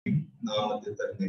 നാമത്തിൽ തന്നെ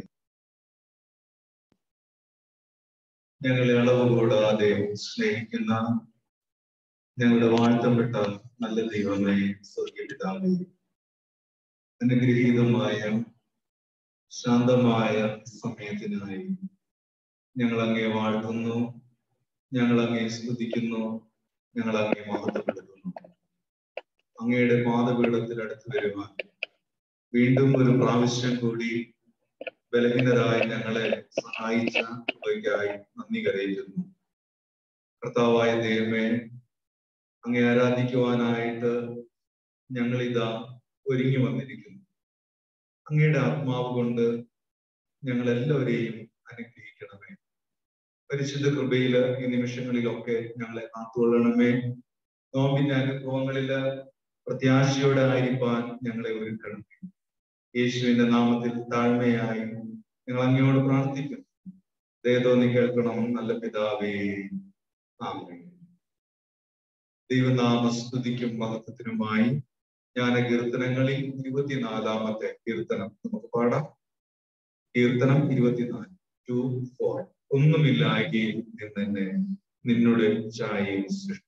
ഞങ്ങളെ അളവ് കൂടാതെ സ്നേഹിക്കുന്ന ഞങ്ങളുടെ വാഴ്ത്തപ്പെട്ട നല്ല ദൈവമേ സ്വർഗീപിതാവേ അനുഗ്രഹീതമായ ശാന്തമായ സമയത്തിനായി ഞങ്ങൾ അങ്ങേ വാഴ്ത്തുന്നു ഞങ്ങൾ അങ്ങേ സ്തുതിക്കുന്നു ഞങ്ങൾ അങ്ങേ മഹത്വപ്പെടുത്തുന്നു അങ്ങയുടെ പാദപീഠത്തിൽ അടുത്ത് വരുവാൻ വീണ്ടും ഒരു പ്രാവശ്യം കൂടി ബലഹീനരായ ഞങ്ങളെ സഹായിച്ച കൃപയ്ക്കായി നന്ദി കരയിക്കുന്നു കർത്താവായ ദൈവമേ അങ്ങേ ആരാധിക്കുവാനായിട്ട് ഞങ്ങൾ ഇതാ ഒരുങ്ങി വന്നിരിക്കുന്നു അങ്ങയുടെ ആത്മാവ് കൊണ്ട് ഞങ്ങൾ എല്ലാവരെയും അനുഗ്രഹിക്കണമേ പരിശുദ്ധ കൃപയില് ഈ നിമിഷങ്ങളിലൊക്കെ ഞങ്ങളെ കാത്തുകൊള്ളണമേ നോമ്പിന്റെ അനുഭവങ്ങളില് പ്രത്യാശയോടെ ആയിരിക്കാൻ ഞങ്ങളെ ഒരുക്കണമേ യേശുവിന്റെ നാമത്തിൽ താഴ്മയായി ഞങ്ങൾ അങ്ങയോട് പ്രാർത്ഥിക്കുന്നു ദയതോന്നി കേൾക്കണം നല്ല പിതാവേ ആമേ ദൈവനാമ സ്തുതിക്കും മഹത്വത്തിനുമായി ജ്ഞാന കീർത്തനങ്ങളിൽ ഇരുപത്തിനാലാമത്തെ കീർത്തനം നമുക്ക് പാടാം കീർത്തനം ഇരുപത്തിനാല് ടു ഫോർ ഒന്നുമില്ലായ്കയിൽ നിന്നെ നിന്നോട് ചായയും സൃഷ്ടിച്ചു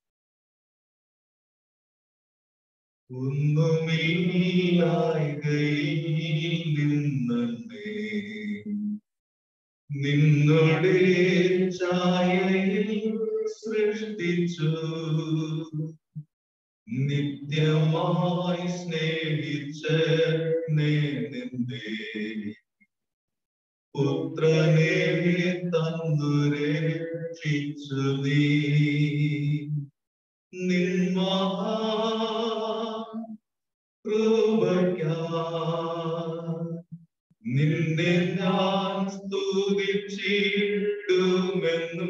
ഒന്നുമില്ലായ്കയിൽ നിന്നെ നിന്നോട് ചായയിൽ സൃഷ്ടിച്ചു നിത്യമായി സ്നേഹിച്ച നിന്റെ പുത്രനെ തന്നു രക്ഷിച്ചു നീ നിന്മഹാ കൃപയ്ക്കാ നിന്നെ ഞാൻ സ്തുതിച്ചിടുമെന്നും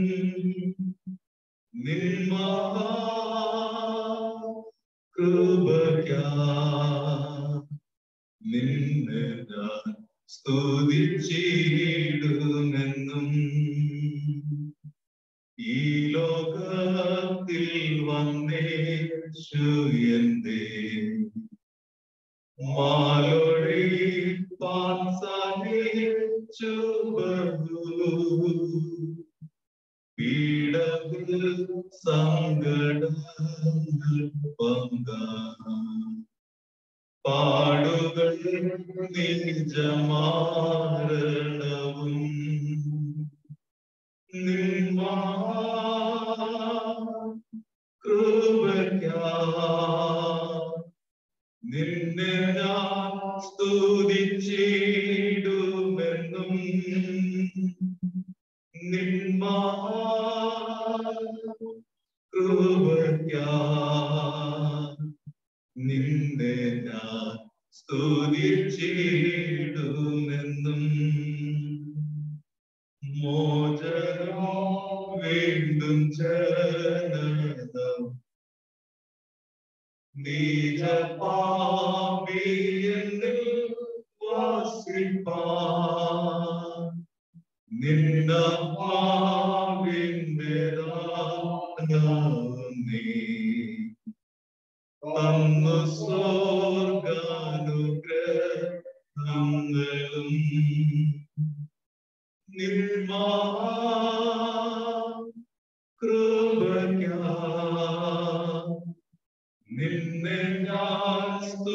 നിന്മഹാ കൃപയ്ക്കാ നിന്നെ ഞാൻ സ്തുതിച്ചിടുമെന്നും ഈ ലോകത്തിൽ വന്നേശു എന്തേ മാലോടി പാൻസാനിച്ചു ബഹു പീഡകൾ സങ്കടങ്ങൾ പങ്ക പാടുകൾ നിജമാരണവും നിന്മാ കൃപയ്ക്കാ നിന്നെ ഞാൻ സ്തുതിച്ചിടുമെന്നും നിന്മാ കൃപയ്ക്കാ നിന്നെ ഞാൻ സ്തുതിച്ചിടുമെന്നും മോചനോ വീണ്ടും ജനനം നീജപാപിയെന്നിൽ വാസിപ്പാൻ നിന്ന പാവിന്റെ നീ തന്നു സ്വർഗാനുഗ്രഹങ്ങളും നിർമാ കൃപയ്ക്കാ നിന്നെ ഞാൻ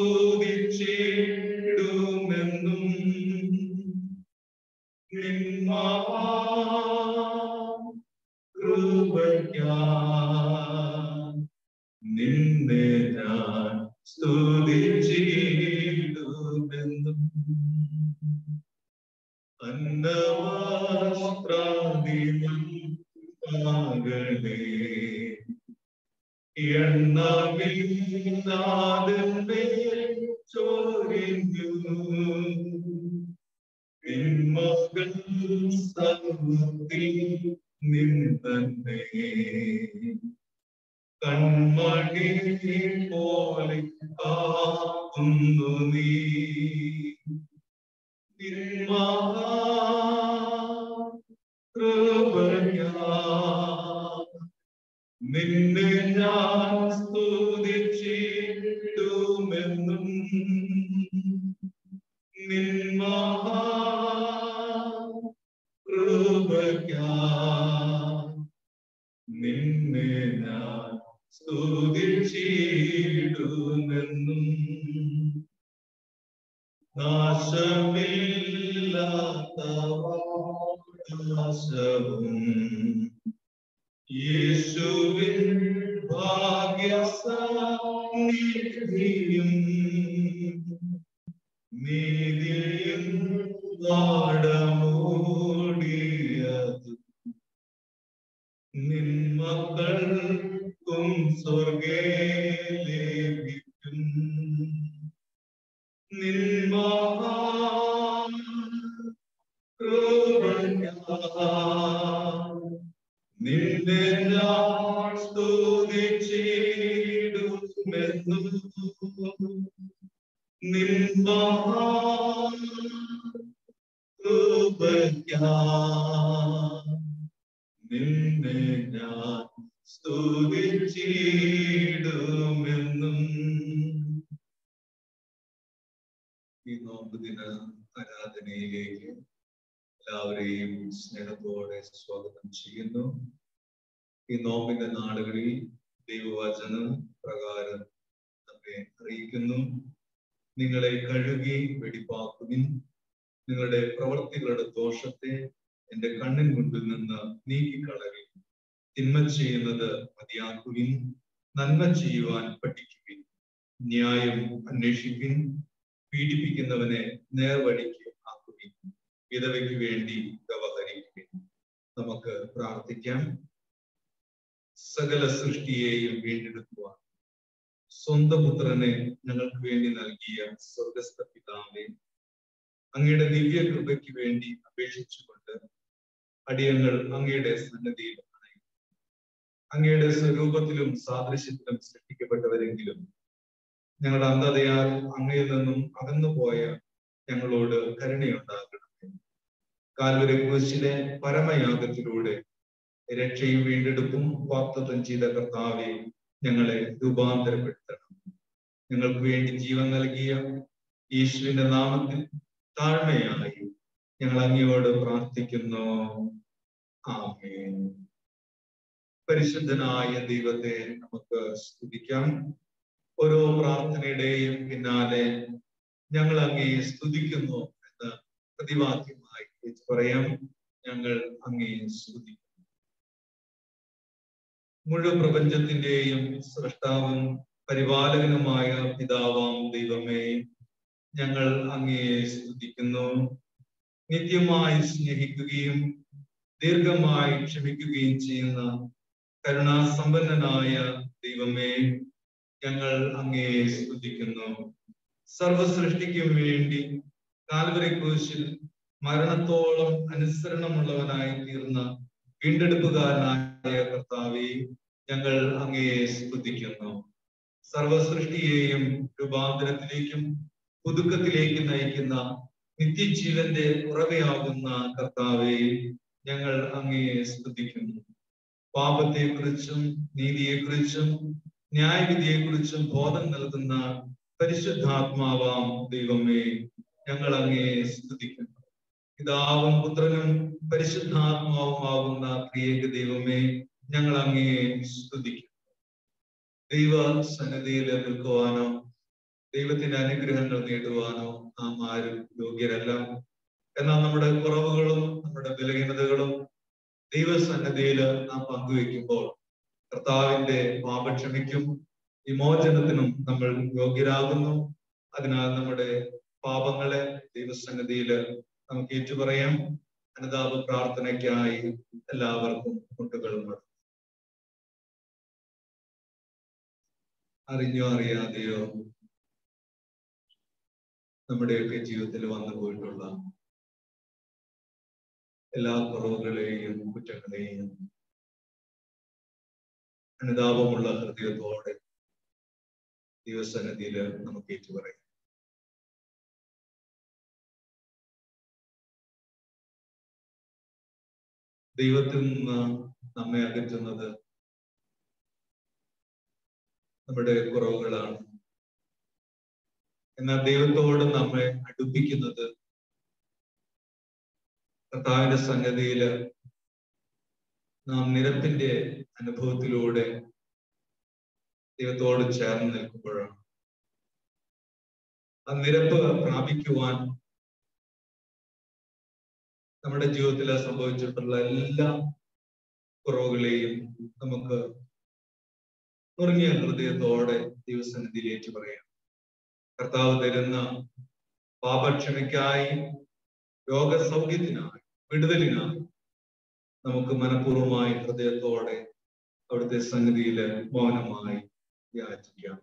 സ്തുതിച്ചിടുമെന്നും നിന്മാ കൃപയ്ക്കാ നിന്നെ ഞാൻ സ്തുതിച്ചിടുമെന്നും അന്നവസ്ത്രാദിനം ആകണേ എണ്ണമില്ലാതെ ചോരിഞ്ഞു നിന്മകൾ സർവത്തിൽ നിന്നെ കൺമണി പോലെ കാക്കുന്നു നീ നിർമ്മാ കൃപയാ നിന്നെ ഞാൻ സ്തുതിച്ചിടുമെന്നും നിന്മഹാ കൃപയ്ക്കാ നിന്നെ ഞാൻ സ്തുതിച്ചിടുമെന്നും നാശമില്ലാത്തവകാശവും യേശുവിൻ ഭാഗ്യസന്നിധിയും നീതിയും വാടമൂടിയത് നിന്മക്കൾക്കും സ്വർഗേ ലഭിക്കും നിന്മഹാ നിന്നെ ഞാൻ സ്തുതിച്ചിടുമെന്നും നിന്മഹാ നിന്നെ ഞാൻ സ്തുതിച്ചിടുമെന്നും ഈ നോമ്പ് ദിന ആരാധനയിലേക്ക് എല്ലാവരെയും സ്നേഹത്തോടെ സ്വാഗതം ചെയ്യുന്നു ഈ നോമ്പിന്റെ നാളുകളിൽ ദൈവവചനം പ്രകാരം നമ്മെ അറിയിക്കുന്നു നിങ്ങളെ കഴുകി വെടിപ്പാക്കുവിൻ നിങ്ങളുടെ പ്രവർത്തികളുടെ ദോഷത്തെ എന്റെ കണ്ണിൻ മുൻപിൽ നിന്ന് നീക്കിക്കളവിൻ തിന്മ ചെയ്യുന്നത് മതിയാക്കുവിൻ നന്മ ചെയ്യുവാൻ പഠിക്കുവിൻ ന്യായം അന്വേഷിപ്പിൻ പീഡിപ്പിക്കുന്നവനെ നേർവഴിക്ക് ആക്കുവിൻ വിധവയ്ക്ക് വേണ്ടി വ്യവഹരിക്കുവിൻ നമുക്ക് പ്രാർത്ഥിക്കാം സകല സൃഷ്ടിയെയും വീണ്ടെടുക്കുവാൻ സ്വന്തം പുത്രനെ ഞങ്ങൾക്ക് വേണ്ടി നൽകിയ സ്വർഗസ്ഥ പിതാവെ അങ്ങയുടെ ദിവ്യ കൃപയ്ക്ക് വേണ്ടി അപേക്ഷിച്ചുകൊണ്ട് അടിയങ്ങൾ അങ്ങയുടെ സന്നദ്ധിയിൽ അങ്ങയുടെ സ്വരൂപത്തിലും സാദൃശ്യത്തിലും സൃഷ്ടിക്കപ്പെട്ടവരെങ്കിലും ഞങ്ങളുടെ അന്ധതയാൽ അങ്ങയിൽ നിന്നും അകന്നുപോയ ഞങ്ങളോട് കരുണയുണ്ടാകണമേ കാൽവരി കുരിശിലെ പരമയാഗത്തിലൂടെ രക്ഷയും വീണ്ടെടുപ്പും വാക്തത്വം ചെയ്ത കർത്താവെ ഞങ്ങളെ രൂപാന്തരപ്പെടുത്തണം ഞങ്ങൾക്ക് വേണ്ടി ജീവൻ നൽകിയ യേശുവിന്റെ നാമത്തിൽ താഴ്മയായി ഞങ്ങൾ അങ്ങയോട് പ്രാർത്ഥിക്കുന്നു ആമേൻ പരിശുദ്ധനായ ദൈവത്തെ നമുക്ക് സ്തുതിക്കാം ഓരോ പ്രാർത്ഥനയുടെയും പിന്നാലെ ഞങ്ങൾ അങ്ങയെ സ്തുതിക്കുന്നു എന്ന് പ്രതിവാക്യമായി പറയാം ഞങ്ങൾ അങ്ങയെ സ്തുതിക്കുന്നു മുഴുവൻ പ്രപഞ്ചത്തിന്റെയും സൃഷ്ടാവും പരിപാലകനുമായ പിതാവാം ദൈവമേ ഞങ്ങൾ അങ്ങയെ സ്തുതിക്കുന്നു നിത്യമായി സ്നേഹിക്കുകയും ദീർഘമായി ക്ഷമിക്കുകയും ചെയ്യുന്ന കരുണാസമ്പന്നനായ ദൈവമേ ഞങ്ങൾ അങ്ങയെ സ്തുതിക്കുന്നു സർവസൃഷ്ടിക്കും വേണ്ടി കാൽവരി ക്രൂശിൽ മരണത്തോളം അനുസരണമുള്ളവനായി തീർന്ന വീണ്ടെടുപ്പുകാരനായ കർത്താവെ ഞങ്ങൾ അങ്ങയെ സ്തുതിക്കുന്നു സർവസൃഷ്ടിയെയും രൂപാന്തരത്തിലേക്കും പുതുക്കത്തിലേക്ക് നയിക്കുന്ന നിത്യജീവന്റെ ഉറവയാകുന്ന കർത്താവെ ഞങ്ങൾ അങ്ങയെ സ്തുതിക്കുന്നു പാപത്തെക്കുറിച്ചും നീതിയെക്കുറിച്ചും ന്യായവിധിയെക്കുറിച്ചും ബോധം നൽകുന്ന പരിശുദ്ധാത്മാവാം ദൈവമേ ഞങ്ങൾ അങ്ങയെ സ്തുതിക്കുന്നു പിതാവും പുത്രനും പരിശുദ്ധാത്മാവുമാകുന്ന പ്രിയേക ദൈവമേ ഞങ്ങൾ അങ്ങയെ സ്തുതിക്കുന്നു ദൈവ സന്നദ്ധയിൽ നിൽക്കുവാനോ ദൈവത്തിന്റെ അനുഗ്രഹങ്ങൾ നേടുവാനോ നാം ആരും യോഗ്യരല്ല എന്നാൽ നമ്മുടെ കുറവുകളും നമ്മുടെ ബലഹീനതകളും ദൈവസന്നദ്ധയിൽ നാം പങ്കുവെക്കുമ്പോൾ കർത്താവിന്റെ പാപക്ഷമിക്കും വിമോചനത്തിനും നമ്മൾ യോഗ്യരാകുന്നു അതിനാൽ നമ്മുടെ പാപങ്ങളെ ദൈവസന്നദ്ധിയിൽ നമുക്ക് ഏറ്റുപറയാം അനുതാപ പ്രാർത്ഥനയ്ക്കായി എല്ലാവർക്കും മുട്ടുകൾ മടക്കും അറിഞ്ഞോ അറിയാതെയോ നമ്മുടെയൊക്കെ ജീവിതത്തിൽ വന്നു പോയിട്ടുള്ള എല്ലാ കുറവുകളെയും കുറ്റങ്ങളെയും അനുതാപമുള്ള ഹൃദയത്തോടെ ദൈവസന്നിധിയിൽ നമുക്ക് ഏറ്റുപറയാം ദൈവത്തിൽ നിന്ന് നമ്മെ അകറ്റുന്നത് നമ്മുടെ കുറവുകളാണ് എന്നാൽ ദൈവത്തോട് നമ്മെ അടുപ്പിക്കുന്നത് കർത്താവിന്റെ സംഗതിയില് നാം നിരപ്പിന്റെ അനുഭവത്തിലൂടെ ദൈവത്തോട് ചേർന്ന് നിൽക്കുമ്പോഴാണ് ആ നിരപ്പ് പ്രാപിക്കുവാൻ നമ്മുടെ ജീവിതത്തിൽ സംഭവിച്ചിട്ടുള്ള എല്ലാ കുറവുകളെയും നമുക്ക് നുറുങ്ങിയ ഹൃദയത്തോടെ ദൈവസന്നിധിയിൽ ഏറ്റു പറയാം കർത്താവ് തരുന്ന പാപക്ഷമയ്ക്കായി രോഗസൗഖ്യത്തിനായി വിടുതലിനായി നമുക്ക് മനഃപൂർവ്വമായി ഹൃദയത്തോടെ അവിടുത്തെ സന്നിധിയില് മൗനമായി യാചിക്കാം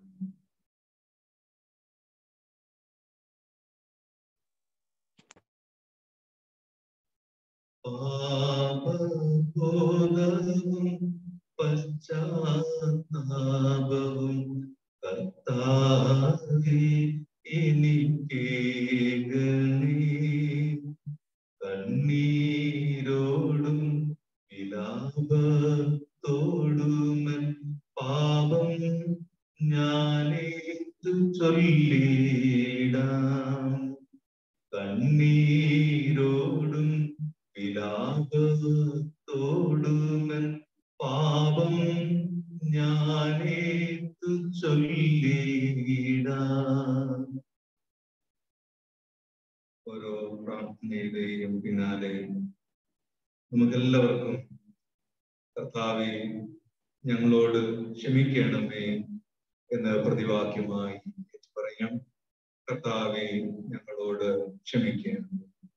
പാപബോധവും പശ്ചാത്താപവും കർത്താവേ എനിക്കേകണേ കണ്ണീരോടും വിലാപത്തോടുമൻ പാപം ഞാനേതു ചൊല്ലിടാം കണ്ണീരോടും വിലാപത്തോടുമൻ പാപം ഞാനേതു ചൊല്ലിടാം ഓരോ പ്രാർത്ഥനയുടെയും പിന്നാലെ നമുക്കെല്ലാവർക്കും കർത്താവെ ഞങ്ങളോട് ക്ഷമിക്കണമേ എന്ന് പ്രതിവാക്യമായി പറയാം കർത്താവെ ഞങ്ങളോട് ക്ഷമിക്കണം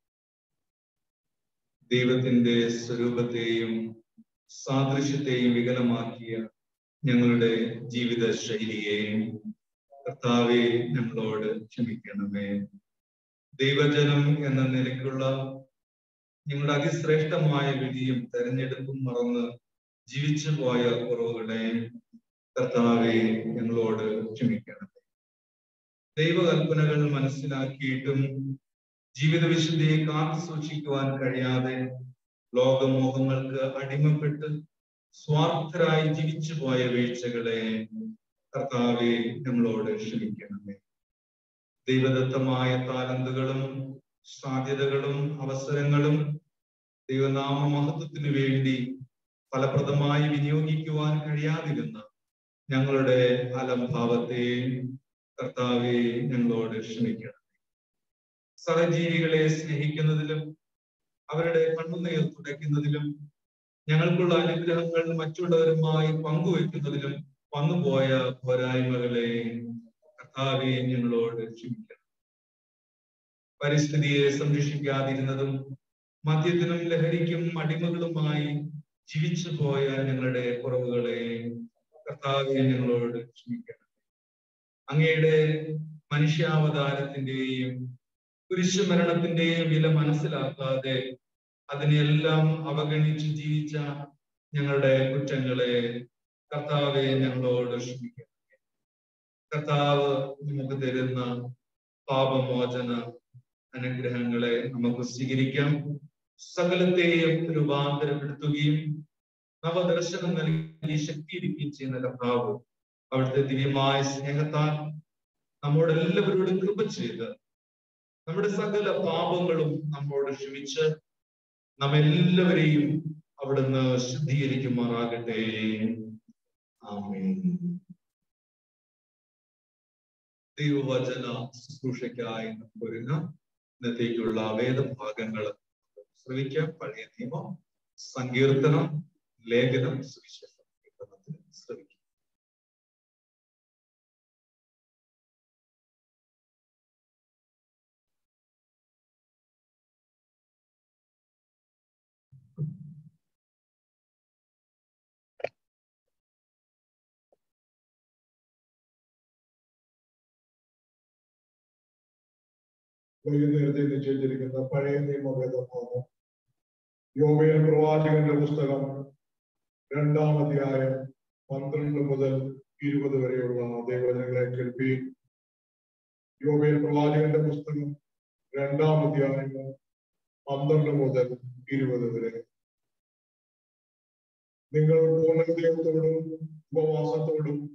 ദൈവത്തിന്റെ സ്വരൂപത്തെയും സാദൃശ്യത്തെയും വികലമാക്കിയ ഞങ്ങളുടെ ജീവിത ശൈലിയെ കർത്താവെ ഞങ്ങളോട് ക്ഷമിക്കണമേ ദൈവജനം എന്ന നിലയ്ക്കുള്ള ഞങ്ങളുടെ അതിശ്രേഷ്ഠമായ വിധിയും തെരഞ്ഞെടുപ്പും മറന്ന് ജീവിച്ചു പോയ കുറവുകളെ കർത്താവെ ഞങ്ങളോട് ക്ഷമിക്കണമേ ദൈവകൽപ്പനകൾ മനസ്സിലാക്കിയിട്ടും ജീവിത വിശുദ്ധിയെ കാത്തു സൂക്ഷിക്കുവാൻ കഴിയാതെ ലോകമോഹങ്ങൾക്ക് അടിമപ്പെട്ട് സ്വാർത്ഥരായി ജീവിച്ചു പോയ വീഴ്ചകളെ കർത്താവെ ഞങ്ങളോട് ക്ഷമിക്കണമേ ദൈവദത്തമായ താലന്തുകളും സാധ്യതകളും അവസരങ്ങളും ദൈവനാമ മഹത്വത്തിനു വേണ്ടി ഫലപ്രദമായി വിനിയോഗിക്കുവാൻ കഴിയാതിരുന്ന ഞങ്ങളുടെ അലംഭാവത്തെ കർത്താവെ ഞങ്ങളോട് ക്ഷമിക്കണം സഹജീവികളെ സ്നേഹിക്കുന്നതിലും അവരുടെ കണ്ണുനീർ തുടയ്ക്കുന്നതിലും ഞങ്ങൾക്കുള്ള അനുഗ്രഹങ്ങൾ മറ്റുള്ളവരുമായി പങ്കുവെക്കുന്നതിലും വന്നുപോയ പോരായ്മകളെ കർത്താവെ ഞങ്ങളോട് ക്ഷമിക്കണം പരിസ്ഥിതിയെ സംരക്ഷിക്കാതിരുന്നതും മദ്യത്തിനും ലഹരിക്കും അടിമകളുമായി ജീവിച്ചു പോയ ഞങ്ങളുടെ കുറവുകളെ കർത്താവെ ഞങ്ങളോട് ക്ഷമിക്കണം അങ്ങയുടെ മനുഷ്യാവതാരത്തിന്റെയും കുരിശുമരണത്തിന്റെയും വില മനസ്സിലാക്കാതെ അതിനെല്ലാം അവഗണിച്ച് ജീവിച്ച ഞങ്ങളുടെ കുറ്റങ്ങളെ കർത്താവെ ഞങ്ങളോട് ക്ഷമിക്കണം കർത്താവ് നമുക്ക് തരുന്ന പാപമോചന അനുഗ്രഹങ്ങളെ നമുക്ക് സ്വീകരിക്കാം സകലത്തെയും രൂപാന്തരപ്പെടുത്തുകയും നവദർശനം നൽകി ശക്തിയിരിക്കുകയും ചെയ്യുന്ന കർത്താവ് അവിടുത്തെ ദിവ്യമായ സ്നേഹത്താൽ നമ്മോട് എല്ലാവരോടും കൃപ ചെയ്ത് നമ്മുടെ സകല പാപങ്ങളും നമ്മോട് ക്ഷമിച്ച് നമ്മെല്ലാവരെയും അവിടുന്ന് ശുദ്ധീകരിക്കുമാറാകട്ടെ ആമേൻ ദൈവവചന ശുശ്രൂഷയ്ക്കായി നമുക്ക് ഒരുങ്ങാം ഇന്നത്തേക്കുള്ള വേദഭാഗങ്ങൾ ശ്രമിക്കാം പഴയ നിയമം സങ്കീർത്തനം ലേഖനം സുവിശേഷം സങ്കീർത്തനത്തിന് ശ്രമിക്കാം വൈകുന്നേരത്തെ നിശ്ചയിച്ചിരിക്കുന്ന പഴയ നിയമവേദഭാഗം യോമയ പ്രവാചകന്റെ പുസ്തകം രണ്ടാം അധ്യായം പന്ത്രണ്ട് മുതൽ ഇരുപത് വരെയുള്ള ദേവജനങ്ങളെ കേൾപ്പി യോമയ പ്രവാചകന്റെ പുസ്തകം രണ്ടാം അധ്യായം പന്ത്രണ്ട് മുതൽ ഇരുപത് വരെ നിങ്ങൾ പൂർണ്ണ ഹൃദയത്തോടും ഉപവാസത്തോടും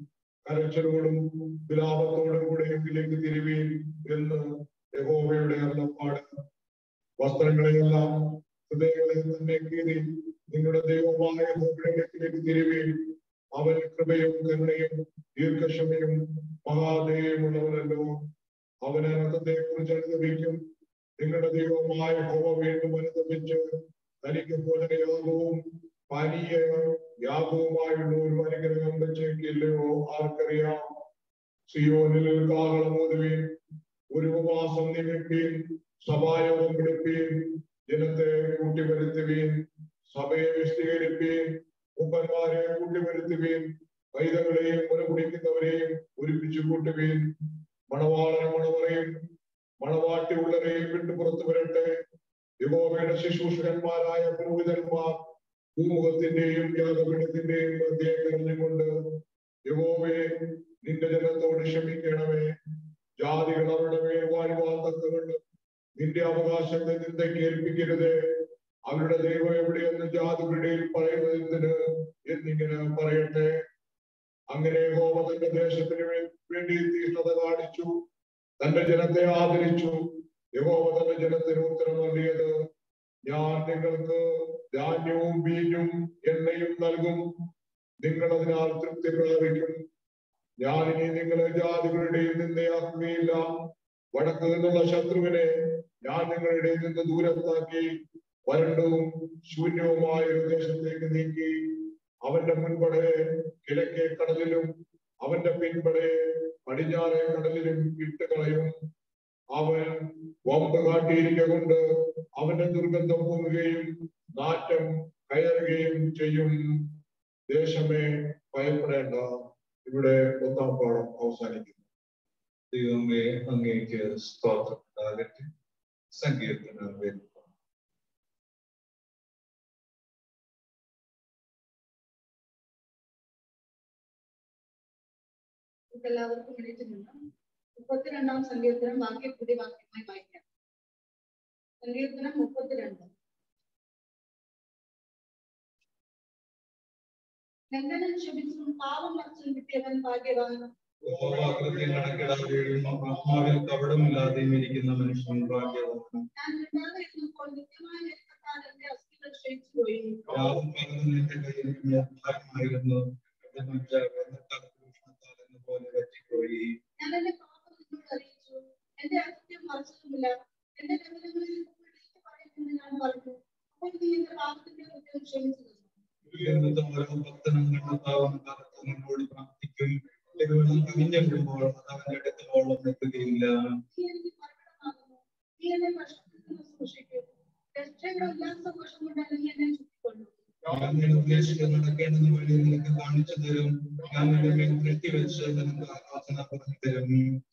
കരച്ചിലോടും വിലാപത്തോടും കൂടെ എങ്കിലേക്ക് തിരുവീൻ എന്ന് യഹോവയുടെ അരുളപ്പാട് വസ്ത്രങ്ങളെയെല്ലാം ഹൃദയങ്ങളെ തന്നെ കീറി നിങ്ങളുടെ ദൈവമായ യഹോവയിലേക്ക് തിരുവീൻ അവൻ കൃപയും കരുണയും ദീർഘക്ഷമയും മഹാദേയമുള്ളവനല്ലോ അവൻ അനന്തത്തെ കുറിച്ച് അനുഭവിക്കും നിങ്ങളുടെ ദൈവമായ ഹോവ വീണ്ടും അനുഭവിച്ച് തനിക്ക് ഭോജനയാഗവും പാനീയ യാഗവുമായുള്ള ഒരു അനുഗ്രഹം വെച്ചേക്കില്ലയോ ആർക്കറിയാം സിയോനിൽ കാഹളം ഓതുവീൻ ഒരു ഉപവാസം നിമിപ്പീൻ സഭായോഗം വിടുപ്പീൻ ജനത്തെ കൂട്ടിവരുത്തുവീൻ സഭയെ വിശദീകരിപ്പീൻ മുപ്പന്മാരെ കൂട്ടിവരുത്തുവീൻ വൈദങ്ങളെയും മുലകുടിക്കുന്നവരെയും ഒരുമിച്ച് കൂട്ടുവീൻ മണവാളന മണവറയും മണവാട്ടി ഉള്ളവരെയും വിട്ടു പുറത്തു വരട്ടെ യഹോവയുടെ ശുശ്രൂഷകന്മാരായ പുരോഹിതന്മാർ ഭൂമുഖത്തിന്റെയും യാഗപീഠത്തിന്റെയും മധ്യേ കരഞ്ഞുകൊണ്ട് യഹോവേ നിന്റെ ജനത്തോട് ക്ഷമിക്കണമേ ജാതികൾ അവരുടെ മേൽ വാഴുവാൻ തക്കവണ്ണം നിന്റെ അവകാശത്തെ നിന്ദയ്ക്ക് ഏൽപ്പിക്കരുത് അവരുടെ ദൈവം എവിടെയെന്ന് ജാതികളുടെ പറയുന്നത് എന്തിന് എന്നിങ്ങനെ പറയട്ടെ അങ്ങനെ യഹോവ തന്റെ ദേശത്തിന് വേ- വേണ്ടി തീഷ്ണത കാണിച്ചു തന്റെ ജനത്തെ ആദരിച്ചു യഹോവ തന്റെ ജനത്തിന് ഉത്തരം നൽകിയത് ഞാൻ നിങ്ങൾക്ക് ധാന്യവും വീഞ്ഞും എണ്ണയും നൽകും നിങ്ങൾ അതിനാൽ തൃപ്തി പ്രാപിക്കും ഞാൻ ഇനി നിങ്ങളെ ജാതികളുടെ നിന്നയാക്കുകയില്ല വടക്ക് നിന്നുള്ള ശത്രുവിനെ ഞാൻ നിങ്ങളുടെ ഇടയിൽ നിന്ന് ദൂരത്താക്കി വരണ്ടവും ശൂന്യവുമായ ഒരു ദേശത്തേക്ക് നീക്കി അവന്റെ മുൻപടെ കിഴക്കേ കടലിലും അവന്റെ പിൻപടെ പടിഞ്ഞാറേ കടലിലും ഇട്ട് കളയും അവൻ വമ്പ് കാട്ടിയിരിക്ക കൊണ്ട് അവന്റെ ദുർഗന്ധം പൊങ്ങുകയും നാറ്റം കയറുകയും ചെയ്യും ദേശമേ ഭയപ്പെടേണ്ട ഇവിടെ ഒന്നാം പാഠം അവസാനിക്കുന്നു ദൈവമേ അങ്ങേക്ക് സ്തോത്രം ഉണ്ടാകട്ടെ സങ്കീർത്തനം വരുന്നു നമുക്ക് എല്ലാവർക്കും എണീറ്റ് നിന്ന് മുപ്പത്തിരണ്ടാം സങ്കീർത്തനം വാക്യ പുതിയ വാക്യമായി വായിക്കാം സങ്കീർത്തനം മുപ്പത്തിരണ്ട് ലംഘനം ക്ഷമിച്ചും പാവം മറച്ചും കിട്ടിയവൻ ഭാഗ്യവാൻ യഹോവാകൃത്യം കണക്കിടാതെയും ആത്മാവിൽ കപടമില്ലാതെയും ഇരിക്കുന്ന മനുഷ്യൻ ഭാഗ്യവാൻ ഞാൻ മിണ്ടാതെ ഇരുന്നപ്പോൾ നിത്യമായ നേരത്താൽ എന്റെ അസ്ഥികൾ ക്ഷയിച്ചുപോയി രാവും പകലും നിന്റെ കയ്യിൽ നിർഭയമായിരുന്നു എന്റെ മജ്ജ വെള്ളത്താൽ ചൂഷണത്താൽ എന്ന പോലെ പറ്റിപ്പോയി ഞാൻ എന്റെ പാപം നിന്നോട് അറിയിച്ചു എന്റെ അകത്യം മറച്ചതുമില്ല എന്റെ ലംഘനങ്ങളിൽ വിളിച്ചു പറയുമെന്ന് ഞാൻ പറഞ്ഞു അപ്പോൾ നീ എന്റെ പാപത്തിന്റെ കുറ്റം ക്ഷമിച്ചു തന്നു എന്നിട്ടും ഓരോ ഭക്തനും കണ്ടെത്താവുന്ന കാലത്ത് നമ്മളോട് പ്രാർത്ഥിക്കും തിരുവള്ളം കവിഞ്ഞു വിടുമ്പോൾ അത് അവന്റെ അടുത്തോളം എത്തുകയില്ല നീ എനിക്ക് മരണമാകുന്നു നീ എന്നെ കഷ്ടത്തിൽ നിന്ന് സൂക്ഷിക്കും രക്ഷയുടെ ഉല്ലാസഘോഷം കൊണ്ട് നീ എന്നെ ചുറ്റിക്കൊള്ളു ഞാൻ നിന്നെ ഉദ്ദേശിച്ച് നടക്കേണ്ടുന്ന വഴി നിനക്ക് കാണിച്ചു തരും ഞാൻ നിന്റെ മേൽ കെട്ടിവെച്ച് നിനക്ക് ആലോചന പറഞ്ഞു തരും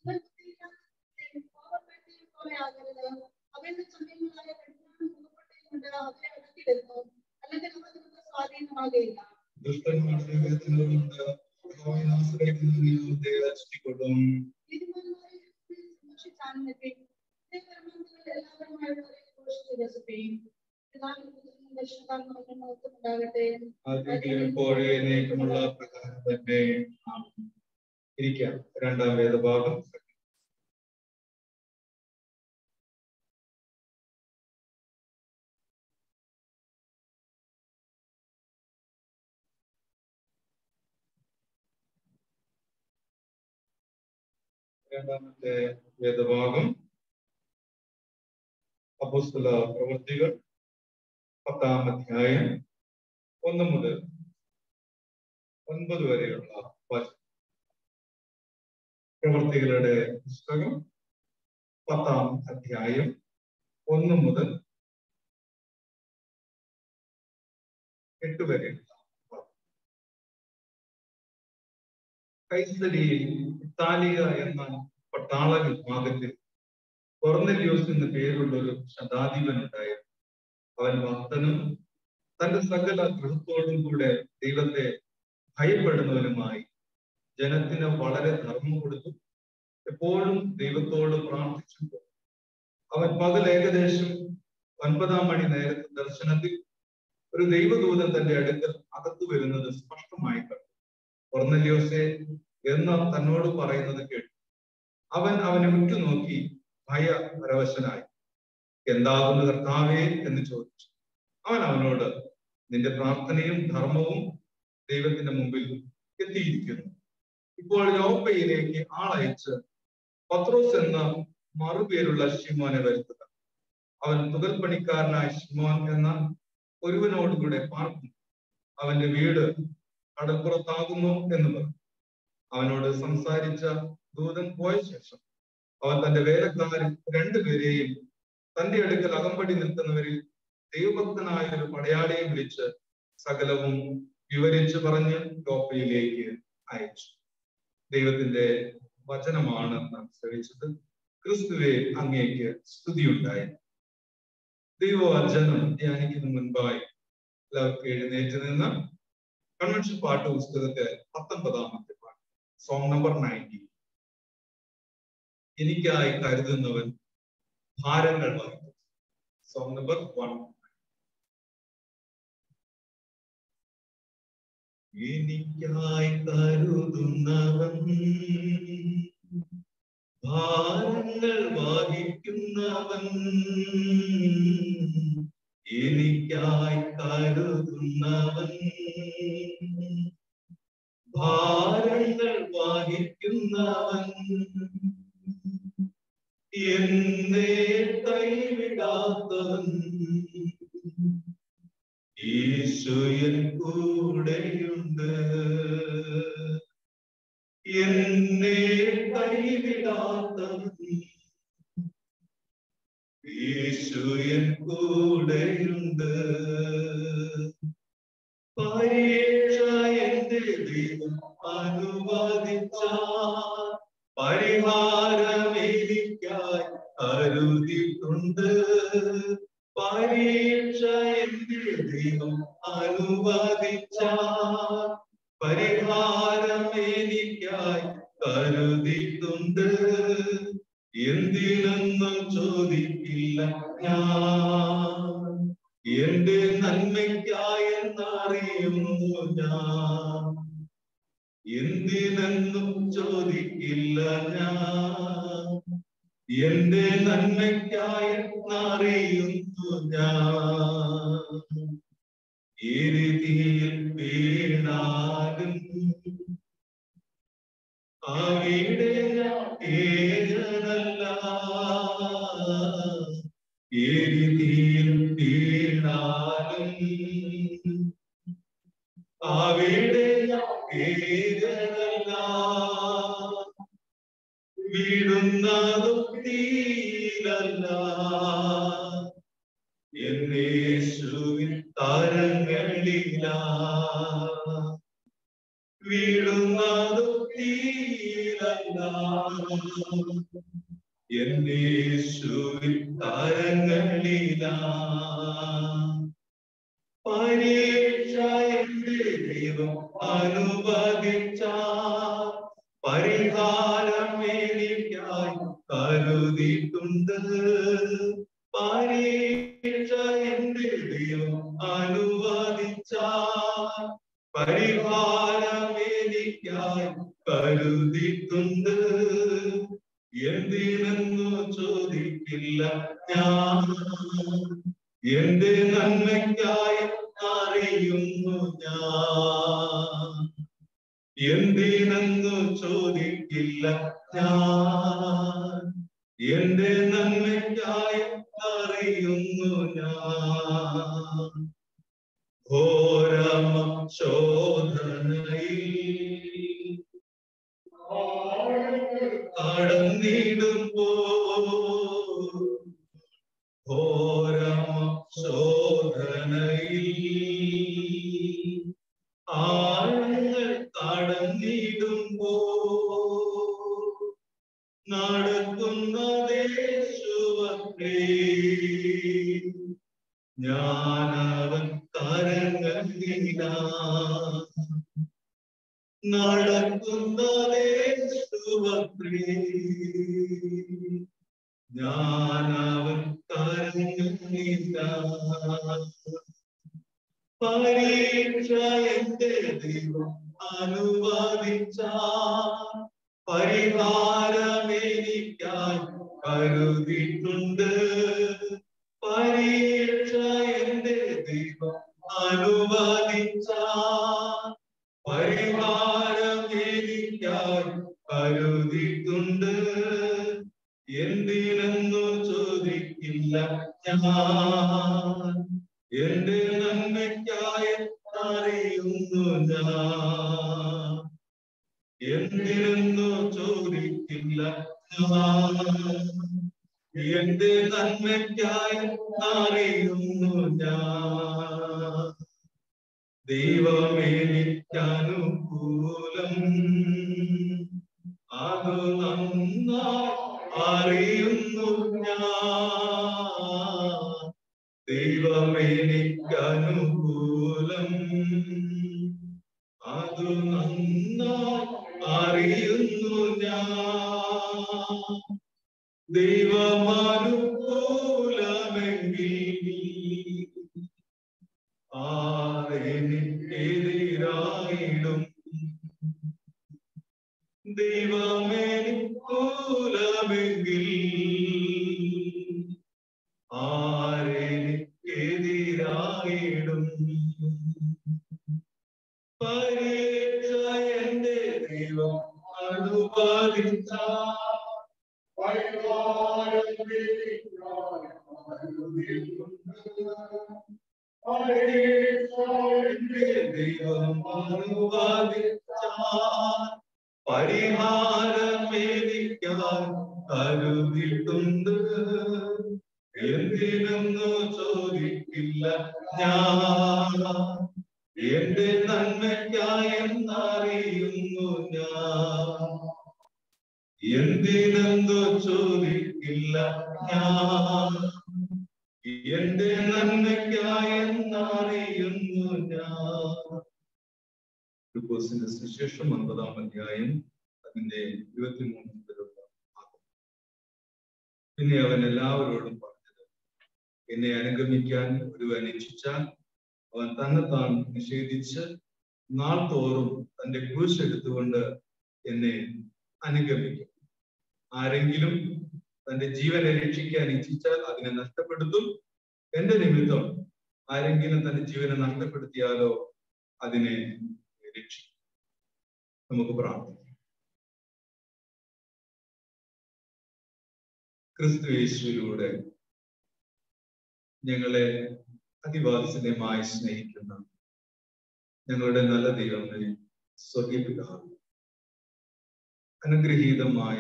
പോലെ ആകരുത് അവയുടെ സമയങ്ങളായ കഠിനാണ് മുഖപ്പെട്ടയും കൊണ്ട് അവരെ അടക്കി വരുന്നു അല്ലെങ്കിൽ അവ നിനക്ക് സ്വാധീനമാകുകയില്ല ദുഷ്ടന്മാരുടെ വേദനകളുണ്ട് യഹോവയെ ആശ്രയിക്കുന്ന നീ അവരെ രക്ഷിക്കൊള്ളും നീതിമാന്മാരെ സൂക്ഷിച്ചാണെന്നെത്തി കർമ്മങ്ങൾ എല്ലാവരുമായുള്ളവരെ ഘോഷിച്ച് രസിക്കുകയും പിതാവിനും പുത്രനും ദർശനകാരണം മഹത്വമുണ്ടാകട്ടെ ആദ്യം ഇപ്പോഴേ നീക്കമുള്ള പ്രകാരം തന്നെ ആമേൻ. ഇരിക്കാം രണ്ടാം വേദഭാഗം രണ്ടാമത്തെ വേദഭാഗം അപ്പോസ്തല പ്രവൃത്തികൾ പത്താം അധ്യായം ഒന്ന് മുതൽ ഒൻപത് വരെയുള്ള വചനം പ്രവർത്തികളുടെ പുസ്തകം പത്താം അധ്യായം ഒന്ന് മുതൽ എട്ട് വരെയുള്ള വാക്യം. കൈസരിയിൽ ഇത്താലിക എന്ന പട്ടാള വിഭാഗത്തിൽ കൊർന്നല്യോസ് എന്ന പേരുള്ള ഒരു ശതാധിപൻ ഉണ്ടായിരുന്നു അവൻ ഭക്തനും തന്റെ സകല ഗൃഹത്തോടും കൂടെ ദൈവത്തെ ഭയപ്പെടുന്നവനുമായി ജനത്തിന് വളരെ ധർമ്മം കൊടുത്തു എപ്പോഴും ദൈവത്തോട് പ്രാർത്ഥിച്ചു അവൻ പകൽ ഏകദേശം ഒൻപതാം മണി നേരത്തെ ദർശനത്തിൽ ഒരു ദൈവദൂതൻ തന്റെ അടുക്കൽ അകത്തു വരുന്നത് സ്പഷ്ടമായി കണ്ടു കൊർന്നല്യോസെ എന്ന് തന്നോട് പറയുന്നത് കേട്ടു അവൻ അവനെ ഉറ്റുനോക്കി ഭയ പരവശനായി എന്താകുന്നു കർത്താവേ എന്ന് ചോദിച്ചു അവൻ അവനോട് നിന്റെ പ്രാർത്ഥനയും ധർമ്മവും ദൈവത്തിന്റെ മുമ്പിൽ എത്തിയിരിക്കുന്നു ഇപ്പോൾ യോപ്പയിലേക്ക് ആളയച്ച് പത്രോസ് എന്ന മറുപേരുള്ള ഷിമോനെ വരുത്തുക അവൻ തുകൽ പണിക്കാരനായ ഷിമോൻ എന്ന ഒരുവനോടുകൂടെ പാർക്കുന്നു അവന്റെ വീട് കടൽപ്പുറത്താകുന്നു എന്ന് പറഞ്ഞു അവനോട് സംസാരിച്ച ദൂതൻ പോയ ശേഷം അവൻ തന്റെ വേലക്കാരിൽ രണ്ടുപേരെയും തന്റെ അടുക്കൽ അകമ്പടി നിൽക്കുന്നവരിൽ ദൈവഭക്തനായ ഒരു പടയാളിയെ വിളിച്ച് സകലവും വിവരിച്ചു പറഞ്ഞ് യോപ്പയിലേക്ക് അയച്ചു ദൈവത്തിന്റെ വചനമാണ് നാം ശ്രവിച്ചത് ക്രിസ്തുവെ അങ്ങേക്ക് സ്തുതിയുണ്ടായി ദൈവവചനം ധ്യാനിക്കുന്ന മുൻപായി എല്ലാവർക്കും എഴുന്നേറ്റ് നിന്ന് കൺവെൻഷൻ പാട്ട് പുസ്തകത്തെ പത്തൊമ്പതാമത്തെ പാട്ട് സോങ് നമ്പർ നയൻറ്റി എനിക്കായി കരുതുന്നവൻ ഭാരങ്ങൾ വഹിക്കും സോങ് നമ്പർ വൺ എനിക്കായി കരുതുന്നവൻ ഭാരങ്ങൾ വഹിക്കുന്നവൻ എനിക്കായി കരുതുന്നവൻ ഭാരങ്ങൾ വഹിക്കുന്നവൻ എന്നെ കൈവിടാത്തവൻ ഈശോയൻ കൂടെയുണ്ട് എന്നെ കൈവിടാത്തവൻ ഈശോയൻ കൂടെയുണ്ട് പരീക്ഷ എന്റെ ദൈവം അനുവദിച്ച പരിഹാരം എനിക്കായി കരുതിയിട്ടുണ്ട് പരീക്ഷ എന്റെ ദൈവം അനുവദിച്ച പരിഹാരം എനിക്കായി കരുതിയിട്ടുണ്ട് എന്തിനെന്നും ചോദിക്കില്ല ഞാൻ എന്റെ നന്മയ്ക്കായെന്നറിയുന്നു ഞാൻ എന്തിനെന്നും ചോദിക്കില്ല ഞാൻ എന്റെ നന്മയ്ക്കായെന്നറിയുന്നു ഞാൻ ഈ രീതിയിൽ വീണാലും അവിടെ ഞാൻ ഏകനല്ല ഈ രീതിയിൽ വീണാലും അവിടെ ഞാൻ ഏകനല്ല വീഴുന്നതും തീരല്ല എന്നേശുവിൻ താരങ്ങളില വീഴുന്നതും തീരല്ല എന്നേശുവിൻ താരങ്ങളില പരീക്ഷ എന്റെ ദൈവം അനുവദിച്ച പരിഹാരം എനിക്കായി കരുതിയിട്ടുണ്ട് പരീക്ഷ എന്റെ ദൈവം അനുവദിച്ച പരിഹാരം എനിക്കായി കരുതിയിട്ടുണ്ട് എന്തിനെന്നു ചോദിക്കില്ല ഞാൻ എന്റെ നന്മയ്ക്കായി അറിയുന്നു ഞാൻ എന്തിനെന്നു ചോദിക്കില്ല ഞാൻ എന്റെ നന്മയ്ക്കായി അറിയുന്നു ഞാൻ ഘോരമ ശോധനയിൽ കടന്നിടുമ്പോ ഘോരമ ശോധനയിൽ ആഴങ്ങൾ കടന്നിടുമ്പോ നടക്കുന്നതേശുവേ ഞാനവൻ കരങ്ങളില നടക്കുന്നതേശുവേ ഞാനവൻ കരങ്ങളില പരീക്ഷ എന്റെ ദൈവം അനുവദിച്ച പരിഹാരമെനിക്കായി കരുതിയിട്ടുണ്ട് പരീക്ഷ എന്റെ ദൈവം അനുവദിച്ച പരിഹാരം എനിക്കായി കരുതിയിട്ടുണ്ട് എന്തിനെന്നു ചോദിക്കില്ല ഞാൻ എന്റെ നന്മയ്ക്കായി അറിയുന്നു ഞാൻ എന്തിനെന്നു ചോദിക്കില്ല ഞാൻ എന്റെ നന്മയ്ക്കായി അറിയുന്നു ഞാൻ ദൈവമേനിക്കനുകൂലം അത് നന്നായി അറിയുന്നു ഞാൻ ദൈവമേനിക്കനുകൂലം അത് നന്നായി അറിയുന്നു ഞാൻ ദൈവമനുകൂലമെങ്കിൽ ആരെനിക്കെതിരായിടും ദൈവമെനിക്കൂലമെങ്കിൽ ആരെനിക്കെതിരായിടും പരീക്ഷ എന്റെ ദൈവം അനുവദിച്ച ദൈവം അനുവദിച്ചാൽ പരിഹാരം എനിക്കാൻ കരുതിയിട്ടുണ്ട് എന്തിനെന്നു ചോദിക്കില്ല ഞാൻ എന്റെ നന്മയ്ക്കായി എന്നറിയുന്നു ഞാൻ എന്തിനെന്നു ചോദിക്കില്ല ഞാൻ എന്റെ നന്മയ്ക്കായി എന്നറിയുന്നു ഞാൻ ലൂക്കോസിന്റെ സുശേഷം ഒൻപതാം അധ്യായം അതിന്റെ ഇരുപത്തിമൂന്ന് മുതലുള്ള ഭാഗം പിന്നെ അവൻ എല്ലാവരോടും പറഞ്ഞത് എന്നെ അനുഗമിക്കാൻ ഒരുവൻ ഇച്ഛിച്ചാൽ അവൻ തന്നെത്താൻ നിഷേധിച്ച് നാൾ തോറും തന്റെ ക്രൂശ് എടുത്തുകൊണ്ട് എന്നെ അനുഗമിക്കും ആരെങ്കിലും തന്റെ ജീവനെ രക്ഷിക്കാൻ ഇച്ഛിച്ചാൽ അതിനെ നഷ്ടപ്പെടുത്തും എന്റെ നിമിത്തം ആരെങ്കിലും തന്റെ ജീവനെ നഷ്ടപ്പെടുത്തിയാലോ അതിനെ രക്ഷിക്കും നമുക്ക് പ്രാർത്ഥിക്കാം ക്രിസ്തു യേശുവിലൂടെ ഞങ്ങളെ അതിവാത്സല്യമായി സ്നേഹിക്കുന്ന ഞങ്ങളുടെ നല്ല ദൈവമേ സ്വർഗീപിതാവ് അനുഗ്രഹീതമായ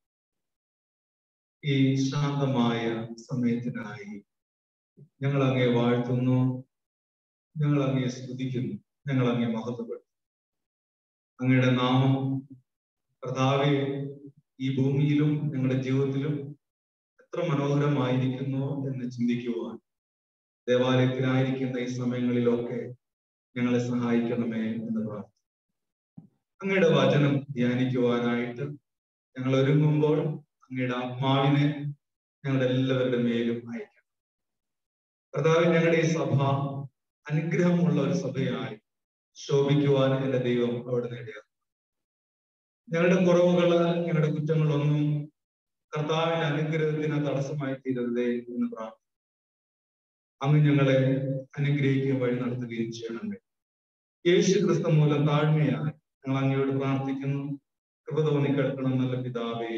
ഈ ശാന്തമായ സമയത്തിനായി ഞങ്ങൾ അങ്ങേ വാഴ്ത്തുന്നു ഞങ്ങൾ അങ്ങേ സ്തുതിക്കുന്നു ഞങ്ങൾ അങ്ങേ മഹത്വപ്പെടുന്നു അങ്ങയുടെ നാമം കർത്താവെ ഈ ഭൂമിയിലും ഞങ്ങളുടെ ജീവിതത്തിലും എത്ര മനോഹരമായിരിക്കുന്നു എന്ന് ചിന്തിക്കുവാൻ ദേവാലയത്തിലായിരിക്കുന്ന ഈ സമയങ്ങളിലൊക്കെ ഞങ്ങളെ സഹായിക്കണമേ എന്ന് പ്രാർത്ഥിക്കുന്നു അങ്ങയുടെ വചനം ധ്യാനിക്കുവാനായിട്ട് ഞങ്ങൾ ഒരുങ്ങുമ്പോൾ അങ്ങയുടെ ആത്മാവിനെ ഞങ്ങളുടെ എല്ലാവരുടെ മേലും അയക്കണം കർത്താവ് ഞങ്ങളുടെ ഈ സഭ അനുഗ്രഹമുള്ള ഒരു സഭയായി ശോഭിക്കുവാൻ എന്റെ ദൈവം അവിടെ നേടിയ ഞങ്ങളുടെ കുറവുകള് ഞങ്ങളുടെ കുറ്റങ്ങളൊന്നും കർത്താവിന്റെ അനുഗ്രഹത്തിന് തടസ്സമായി തീരരുതേ എന്ന് പ്രാർത്ഥിക്കുന്നു അങ്ങ് ഞങ്ങളെ അനുഗ്രഹിക്കുകയും വഴി നടത്തുകയും ചെയ്യണമേ യേശു ക്രിസ്തു മൂലം താഴ്മയായി ഞങ്ങൾ അങ്ങയോട് പ്രാർത്ഥിക്കുന്നു കൃപ തോന്നിക്കെടുക്കണം നല്ല പിതാവേ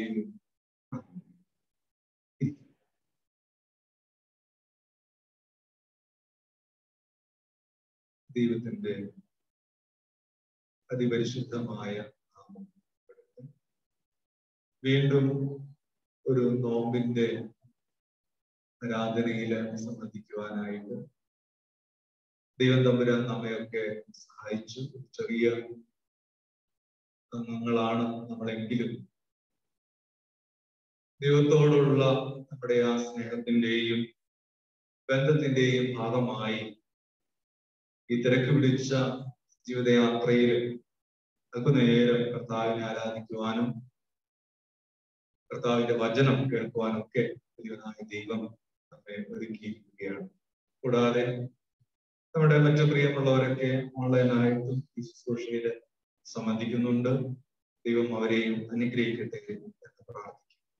ദൈവത്തിന്റെ അതിപരിശുദ്ധമായ നാമം വീണ്ടും ഒരു നോമ്പിന്റെ ആരാധനയില് സംബന്ധിക്കുവാനായിട്ട് ദൈവം തമ്പുരാൻ നമ്മയൊക്കെ സഹായിച്ചു ചെറിയ അംഗങ്ങളാണ് നമ്മളെങ്കിലും ദൈവത്തോടുള്ള നമ്മുടെ ആ സ്നേഹത്തിന്റെയും ബന്ധത്തിന്റെയും ഭാഗമായി ഈ തിരക്ക് പിടിച്ച ജീവിതയാത്രയിൽ അല്പനേരം കർത്താവിനെ ആരാധിക്കുവാനും കർത്താവിന്റെ വചനം കേൾക്കുവാനും ഒക്കെ ദൈവനായ ദൈവം നമ്മെ ഒരുക്കിയിരിക്കുകയാണ് കൂടാതെ നമ്മുടെ മറ്റു പ്രിയമുള്ളവരൊക്കെ ഓൺലൈനായിട്ടും ഈ ശുശ്രൂഷയിൽ സംബന്ധിക്കുന്നുണ്ട് ദൈവം അവരെയും അനുഗ്രഹിക്കട്ടെ എന്ന് പ്രാർത്ഥിക്കും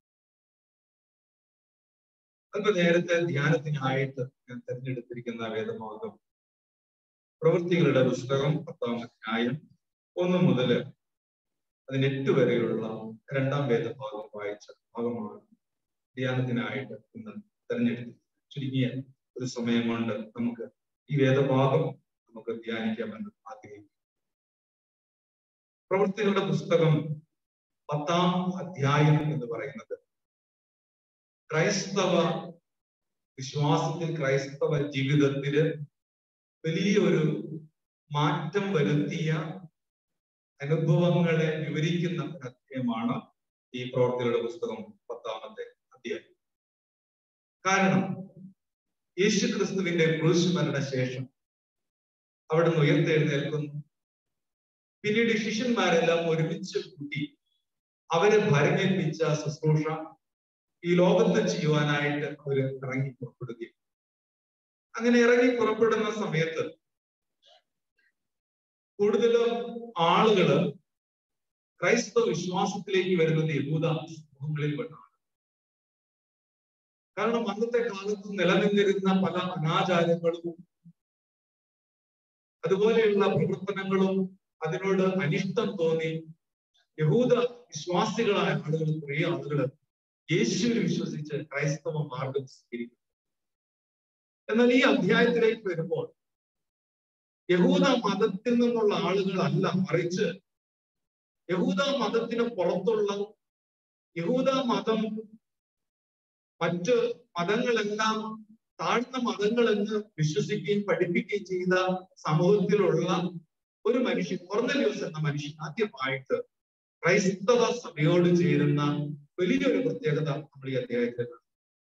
അല്പ നേരത്തെ ധ്യാനത്തിനായിട്ട് ഞാൻ തിരഞ്ഞെടുത്തിരിക്കുന്ന വേദഭാഗം പ്രവൃത്തികളുടെ പുസ്തകം പത്താം അധ്യായം ഒന്ന് മുതൽ അതിന് എട്ട് വരെയുള്ള രണ്ടാം വേദഭാഗം വായിച്ച ഭാഗമാണ് ധ്യാനത്തിനായിട്ട് ഇന്ന് തെരഞ്ഞെടുത്തത് ചുരുങ്ങിയ ഒരു സമയം കൊണ്ട് നമുക്ക് ഈ വേദഭാഗം നമുക്ക് ധ്യാനിക്കാമെന്ന് ആഗ്രഹിക്കുന്നു പ്രവൃത്തികളുടെ പുസ്തകം പത്താം അധ്യായം എന്ന് പറയുന്നത് ക്രൈസ്തവ വിശ്വാസത്തിൽ ക്രൈസ്തവ ജീവിതത്തില് വലിയൊരു മാറ്റം വരുത്തിയ അനുഭവങ്ങളെ വിവരിക്കുന്ന ഒരു അധ്യായമാണ് ഈ പ്രവർത്തികളുടെ പുസ്തകം പത്താമത്തെ അധ്യായം കാരണം യേശു ക്രിസ്തുവിന്റെ ക്രൂശ് മരണശേഷം അവിടുന്ന് ഉയർത്തെഴുന്നേൽക്കുന്നു പിന്നീട് ശിഷ്യന്മാരെല്ലാം ഒരുമിച്ച് കൂട്ടി അവരെ ഭരമേൽപ്പിച്ച ശുശ്രൂഷ ഈ ലോകത്ത് ചെയ്യുവാനായിട്ട് അവർ ഇറങ്ങി പുറപ്പെടുകയും അങ്ങനെ ഇറങ്ങി പുറപ്പെടുന്ന സമയത്ത് കൂടുതലും ആളുകള് ക്രൈസ്തവ വിശ്വാസത്തിലേക്ക് വരുന്നത് യഹൂദ സമൂഹങ്ങളിൽ പെട്ടാണ് കാരണം അന്നത്തെ കാലത്ത് നിലനിന്നിരുന്ന പല അനാചാരങ്ങളും അതുപോലെയുള്ള പ്രവർത്തനങ്ങളും അതിനോട് അനിഷ്ടം തോന്നി യഹൂദ വിശ്വാസികളായ ആളുകൾ കുറേ ആളുകൾ യേശുവിൽ വിശ്വസിച്ച് ക്രൈസ്തവ മാർഗം സ്വീകരിക്കും എന്നാൽ ഈ അധ്യായത്തിലേക്ക് വരുമ്പോൾ യഹൂദ മതത്തിൽ നിന്നുള്ള ആളുകളല്ല മറിച്ച് യഹൂദ മതത്തിന് പുറത്തുള്ള യഹൂദ മതം മറ്റ് മതങ്ങളെല്ലാം താഴ്ന്ന മതങ്ങളെന്ന് വിശ്വസിക്കുകയും പഠിപ്പിക്കുകയും ചെയ്ത സമൂഹത്തിലുള്ള ഒരു മനുഷ്യൻ കൊർന്നലിയോസ് എന്ന മനുഷ്യൻ ആദ്യമായിട്ട് ക്രൈസ്തവ സഭയോട് ചേരുന്ന വലിയൊരു പ്രത്യേകത നമ്മൾ ഈ അധ്യായത്തിൽ കാണും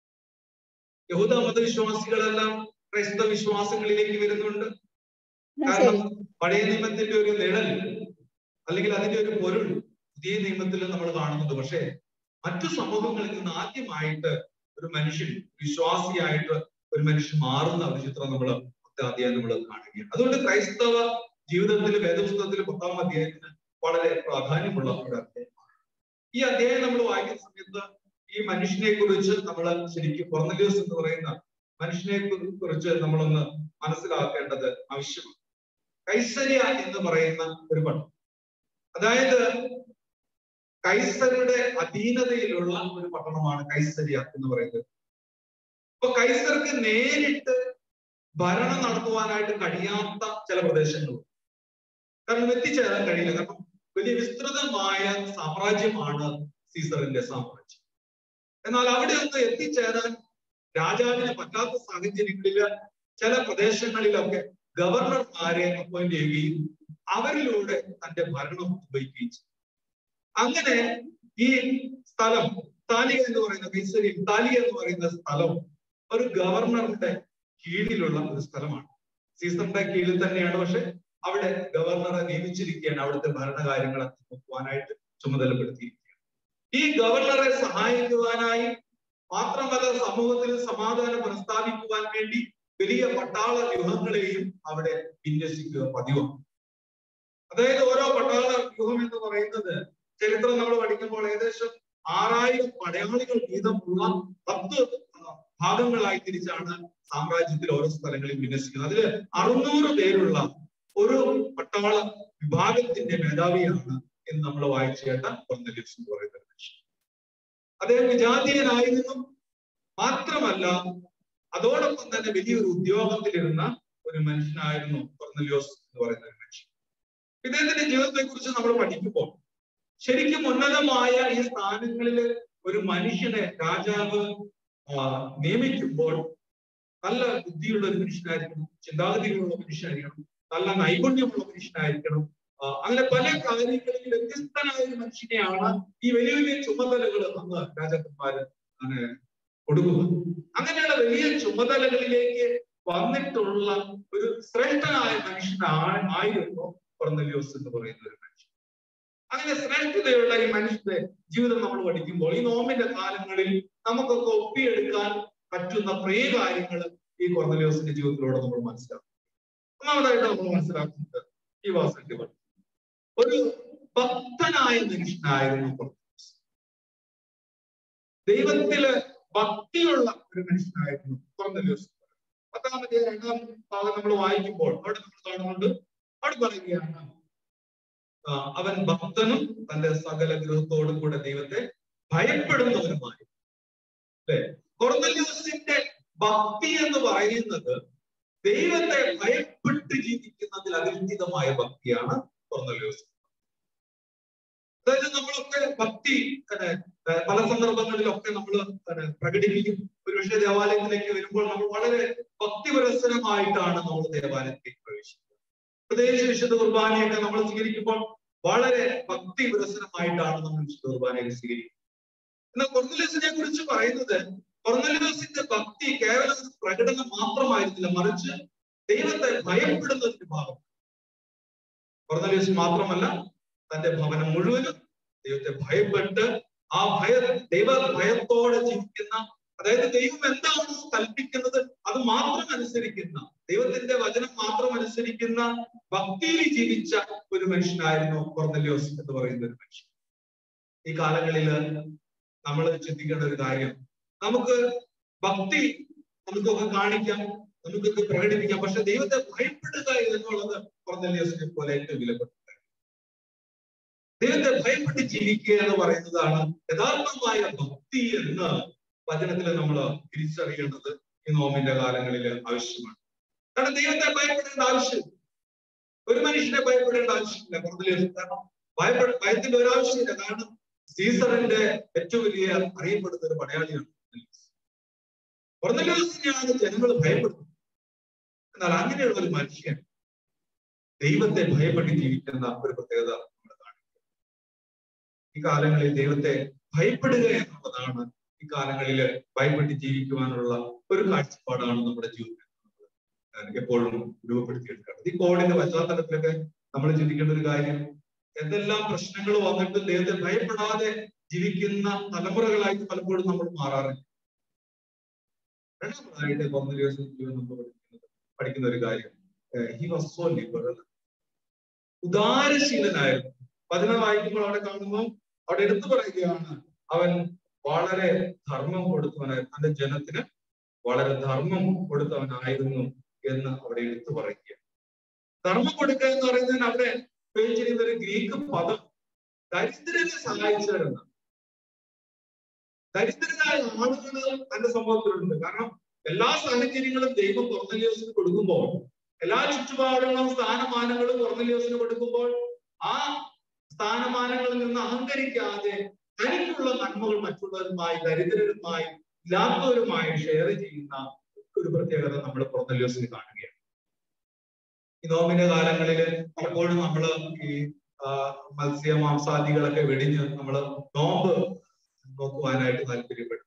യഹൂദ മതവിശ്വാസികളെല്ലാം ക്രൈസ്തവ വിശ്വാസങ്ങളിലേക്ക് വരുന്നുണ്ട് കാരണം പഴയ നിയമത്തിന്റെ ഒരു നിഴൽ അല്ലെങ്കിൽ അതിന്റെ ഒരു പൊരുൾ പുതിയ നിയമത്തിൽ നമ്മൾ കാണുന്നുണ്ട് പക്ഷേ മറ്റു സമൂഹങ്ങളിൽ നിന്ന് ആദ്യമായിട്ട് ഒരു മനുഷ്യൻ വിശ്വാസിയായിട്ട് ഒരു മനുഷ്യൻ മാറുന്ന ഒരു ചിത്രം നമ്മൾ അധ്യായം നമ്മൾ കാണുകയാണ് അതുകൊണ്ട് ക്രൈസ്തവ ജീവിതത്തിൽ വേദപുസ്തകത്തിൽ പത്താം അധ്യായത്തിന് വളരെ പ്രാധാന്യമുള്ള ഒരു അധ്യായമാണ് ഈ അധ്യായം നമ്മൾ വായിക്കുന്ന സമയത്ത് ഈ മനുഷ്യനെ കുറിച്ച് നമ്മൾ ശരിക്കും കൊർന്നലിയോസ് എന്ന് പറയുന്ന മനുഷ്യനെ കുറിച്ച് നമ്മളൊന്ന് മനസ്സിലാക്കേണ്ടത് ആവശ്യമാണ് കൈസരിയ എന്ന് പറയുന്ന ഒരു പട്ടണം അതായത് കൈസരുടെ അധീനതയിലുള്ള ഒരു പട്ടണമാണ് കൈസരിയ എന്ന് പറയുന്നത് അപ്പൊ കൈസർക്ക് നേരിട്ട് ഭരണം നടത്തുവാനായിട്ട് കഴിയാത്ത ചില പ്രദേശങ്ങളുണ്ട് കാരണം എത്തിച്ചേരാൻ കഴിയില്ല കാരണം വലിയ വിസ്തൃതമായ സാമ്രാജ്യമാണ് സീസറിന്റെ സാമ്രാജ്യം എന്നാൽ അവിടെ ഒന്ന് എത്തിച്ചേരാൻ രാജാവിന് പറ്റാത്ത സാഹചര്യങ്ങളില് ചില പ്രദേശങ്ങളിലൊക്കെ ഗവർണർമാരെ അപ്പോയിന്റ് ചെയ്യുകയും അവരിലൂടെ തന്റെ ഭരണം ഉപയോഗിക്കുകയും ചെയ്തു അങ്ങനെ ഈ സ്ഥലം താലിക എന്ന് പറയുന്ന കൈസരി താലിക എന്ന് പറയുന്ന സ്ഥലം ഒരു ഗവർണറുടെ കീഴിലുള്ള ഒരു സ്ഥലമാണ് സീസറിന്റെ കീഴിൽ തന്നെയാണ് പക്ഷെ അവിടെ ഗവർണറെ നിയമിച്ചിരിക്കുകയാണ് അവിടുത്തെ ഭരണകാര്യങ്ങളൊക്കെ നോക്കുവാനായിട്ട് ചുമതലപ്പെടുത്തിയിരിക്കുകയാണ് ഈ ഗവർണറെ സഹായിക്കുവാനായി മാത്രമല്ല സമൂഹത്തിൽ സമാധാനം പ്രസ്താവിക്കുവാൻ വേണ്ടി വലിയ പട്ടാള വ്യൂഹങ്ങളെയും അവിടെ വിന്യസിക്കുക പതിവാണ് അതായത് ഓരോ പട്ടാള വ്യൂഹം എന്ന് പറയുന്നത് ചരിത്രം നമ്മൾ പഠിക്കുമ്പോൾ ഏകദേശം ആറായിരം പടയാളികൾ വീതമുള്ള പത്ത് ഭാഗങ്ങളായി തിരിച്ചാണ് സാമ്രാജ്യത്തിൽ ഓരോ സ്ഥലങ്ങളിൽ വിന്യസിക്കുന്നത് അതിൽ അറുന്നൂറ് പേരുള്ള ഒരു പട്ടാള വിഭാഗത്തിന്റെ മേധാവിയാണ് എന്ന് നമ്മൾ വായിച്ചു കേട്ട കൊർന്നലിയസ് എന്ന് പറയുന്ന മനുഷ്യൻ അദ്ദേഹം വിജാതീയനായിരുന്നു മാത്രമല്ല അതോടൊപ്പം തന്നെ വലിയൊരു ഉദ്യോഗത്തിലിരുന്ന ഒരു മനുഷ്യനായിരുന്നു കൊർന്നലിയോസ് എന്ന് പറയുന്ന ഒരു മനുഷ്യൻ ഇദ്ദേഹത്തിന്റെ ജീവിതത്തെ കുറിച്ച് നമ്മൾ പഠിക്കുമ്പോൾ ശരിക്കും ഉന്നതമായ ഈ സ്ഥാനങ്ങളിൽ ഒരു മനുഷ്യനെ രാജാവ് നിയമിക്കുമ്പോൾ നല്ല ബുദ്ധിയുള്ള ഒരു മനുഷ്യനായിരിക്കണം ചിന്താഗതികളുള്ള മനുഷ്യനായിരിക്കണം നല്ല നൈപുണ്യമുള്ള മനുഷ്യനായിരിക്കണം അങ്ങനെ പല കാര്യങ്ങളിൽ വ്യത്യസ്തനായ ഒരു മനുഷ്യനെയാണ് ഈ വലിയ വലിയ ചുമതലകൾ അന്ന് രാജാക്കന്മാര് അങ്ങനെ കൊടുക്കുന്നത് അങ്ങനെയുള്ള വലിയ ചുമതലകളിലേക്ക് വന്നിട്ടുള്ള ഒരു ശ്രേഷ്ഠനായ മനുഷ്യനായിരുന്നു കൊർന്നലിയോസ് എന്ന് പറയുന്ന ഒരു മനുഷ്യൻ അങ്ങനെ ശ്രേഷ്ഠതയുള്ള ഈ മനുഷ്യന്റെ ജീവിതം നമ്മൾ പഠിക്കുമ്പോൾ ഈ നോമിന്റെ കാലങ്ങളിൽ നമുക്കൊക്കെ ഒപ്പിയെടുക്കാൻ പറ്റുന്ന കുറേ കാര്യങ്ങൾ ഈ കൊർന്നലിയോസിന്റെ ജീവിതത്തിലൂടെ നമ്മൾ മനസ്സിലാക്കും ഒന്നാമതായിട്ട് നമ്മൾ മനസ്സിലാക്കുന്നത് ഈ വാസ് ഡിവൺ ഒരു ഭക്തനായ മനുഷ്യനായിരുന്നു കൊർന്നലിയോസ് ദൈവത്തില് ഭക്തിയുള്ള ഒരു മനുഷ്യനായിരുന്നു കൊർന്നലിയോസ് പത്താമത്തെ രണ്ടാം ഭാഗം നമ്മൾ വായിക്കുമ്പോൾ അവിടെ നമ്മൾ കാണുന്നുണ്ട് അവിടെ പറയുകയാണ് ആ, അവൻ ഭക്തനും തന്റെ സകല ഗൃഹത്തോടും കൂടെ ദൈവത്തെ ഭയപ്പെടുന്നവനുമായി അല്ലെ കൊർന്നല്യൂസിന്റെ ഭക്തി എന്ന് പറയുന്നത് ദൈവത്തെ ഭയപ്പെട്ട് ജീവിക്കുന്നതിൽ അധിഷ്ഠിതമായ ഭക്തിയാണ് കൊർന്നല്യൂസ് അതായത് നമ്മളൊക്കെ ഭക്തി പിന്നെ, ഏഹ്, പല സന്ദർഭങ്ങളിലൊക്കെ നമ്മൾ പ്രകടിപ്പിക്കും ഒരുപക്ഷെ ദേവാലയത്തിലേക്ക് വരുമ്പോൾ നമ്മൾ വളരെ ഭക്തിപരസരമായിട്ടാണ് നമ്മൾ ദേവാലയത്തിലേക്ക് പ്രവേശിക്കുന്നത് പ്രത്യേകിച്ച് വിശുദ്ധ കുർബാനയൊക്കെ നമ്മൾ സ്വീകരിക്കുമ്പോൾ വളരെ ഭക്തി വികസനമായിട്ടാണ് നമ്മൾ വിശുദ്ധ കുർബാനയെ സ്വീകരിക്കുന്നത് എന്നാൽ കൊർന്നലിയസിനെ കുറിച്ച് പറയുന്നത് കൊർന്നലിയസിന്റെ ഭക്തി കേവലം ഒരു പ്രകടനം മാത്രമായിരുന്നില്ല മറിച്ച് ദൈവത്തെ ഭയപ്പെടുന്നതിന്റെ ഭാഗം കൊർന്നലിയസ് മാത്രമല്ല തന്റെ ഭവനം മുഴുവനും ദൈവത്തെ ഭയപ്പെട്ട് ആ ഭയ ദൈവ ഭയത്തോടെ ജീവിക്കുന്ന അതായത് ദൈവം എന്താണോ കൽപ്പിക്കുന്നത് അത് മാത്രം അനുസരിക്കുന്ന ദൈവത്തിന്റെ വചനം മാത്രം അനുസരിക്കുന്ന ഭക്തിയിൽ ജീവിച്ച ഒരു മനുഷ്യനായിരുന്നു കൊർന്നലിയോസ് എന്ന് പറയുന്ന ഒരു മനുഷ്യൻ ഈ കാലങ്ങളില് നമ്മൾ ചിന്തിക്കേണ്ട ഒരു കാര്യം നമുക്ക് ഭക്തി നമുക്കൊക്കെ കാണിക്കാം നമുക്കൊക്കെ പ്രകടിപ്പിക്കാം പക്ഷെ ദൈവത്തെ ഭയപ്പെടുക എന്നുള്ളത് കൊർന്നലിയോസിനെ പോലെ ഏറ്റവും വിലപ്പെട്ട ദൈവത്തെ ഭയപ്പെട്ട് ജീവിക്കുക എന്ന് പറയുന്നതാണ് യഥാർത്ഥമായ ഭക്തി എന്ന് വചനത്തിൽ നമ്മൾ തിരിച്ചറിയേണ്ടത് ഈ നോമിന്റെ കാലങ്ങളിൽ ആവശ്യമാണ് കാരണം ദൈവത്തെ ഭയപ്പെടേണ്ട ആവശ്യം ഒരു മനുഷ്യനെ ഭയപ്പെടേണ്ട ആവശ്യമില്ല കൊർന്നലിയോസ് കാരണം ഭയപ്പെട ഭയത്തിന്റെ ഒരാവശ്യമില്ല കാരണം സീസറിന്റെ ഏറ്റവും വലിയ അറിയപ്പെടുന്ന ഒരു പടയാളിയാണ് കൊർന്നലിയോസിനെയാണ് ജനങ്ങൾ ഭയപ്പെടുന്നത് എന്നാൽ അങ്ങനെയുള്ള ഒരു മനുഷ്യൻ ദൈവത്തെ ഭയപ്പെട്ട് ജീവിക്കുന്ന ഒരു പ്രത്യേകത നമ്മൾ കാണിക്കുക ഈ കാലങ്ങളിൽ ദൈവത്തെ ഭയപ്പെടുക എന്നുള്ളതാണ് ഈ കാലങ്ങളിൽ ഭയപ്പെട്ട് ജീവിക്കുവാനുള്ള ഒരു കാഴ്ചപ്പാടാണ് നമ്മുടെ ജീവിതത്തിൽ നമ്മൾ എപ്പോഴും രൂപപ്പെടുത്തിയെടുക്കേണ്ടത് ഈ കോവിഡിന്റെ പശ്ചാത്തലത്തിലൊക്കെ നമ്മൾ ചിന്തിക്കേണ്ട ഒരു കാര്യം എന്തെല്ലാം പ്രശ്നങ്ങൾ വന്നിട്ട് ദൈവത്തെ ഭയപ്പെടാതെ ജീവിക്കുന്ന തലമുറകളായിട്ട് പലപ്പോഴും നമ്മൾ മാറാറുണ്ട് രണ്ടാമതായിട്ട് കൊന്നലിയോസ് ജീവൻ നമ്മൾ പഠിക്കുന്നത് പഠിക്കുന്ന ഒരു കാര്യം ഹി വാസ് സോ ലിബറൽ ഉദാരശീലനായിരുന്നു വചനം വായിക്കുമ്പോൾ അവിടെ കാണുമ്പോൾ അവിടെ എടുത്തു പറയുകയാണ് അവൻ വളരെ ധർമ്മം കൊടുത്തവനായിരുന്നു തന്റെ ജനത്തിന് വളരെ ധർമ്മം കൊടുത്തവനായിരുന്നു എന്ന് അവിടെ എടുത്തു പറയുക ധർമ്മം കൊടുക്കുക എന്ന് പറയുന്നതിന് അവിടെ ഉപയോഗിച്ചിരുന്ന ഒരു ഗ്രീക്ക് പദം ദരിദ്രനെ സഹായിച്ചവരെന്ന് ദരിദ്രരായ ആളുകൾ തന്റെ സമൂഹത്തിലുണ്ട് കാരണം എല്ലാ സാഹചര്യങ്ങളും ദൈവം കൊർന്നലിയോസിന് കൊടുക്കുമ്പോൾ എല്ലാ ചുറ്റുപാടുകളും സ്ഥാനമാനങ്ങളും കൊർന്നലിയോസിന് കൊടുക്കുമ്പോൾ ആ സ്ഥാനമാനങ്ങളിൽ നിന്ന് അഹങ്കരിക്കാതെ തനിക്കുള്ള നന്മകൾ മറ്റുള്ളവരുമായി ദരിദ്രരുമായി ഇല്ലാത്തവരുമായി ഷെയർ ചെയ്യുന്ന ഒരു പ്രത്യേകത നമ്മൾ കൊർന്നലിയോസിന് കാണുകയാണ് ഈ നോമിന്റെ കാലങ്ങളിൽ പലപ്പോഴും നമ്മൾ ഈ മത്സ്യ മാംസാദികളൊക്കെ വെടിഞ്ഞ് നമ്മൾ നോമ്പ് നോക്കുവാനായിട്ട് താല്പര്യപ്പെടും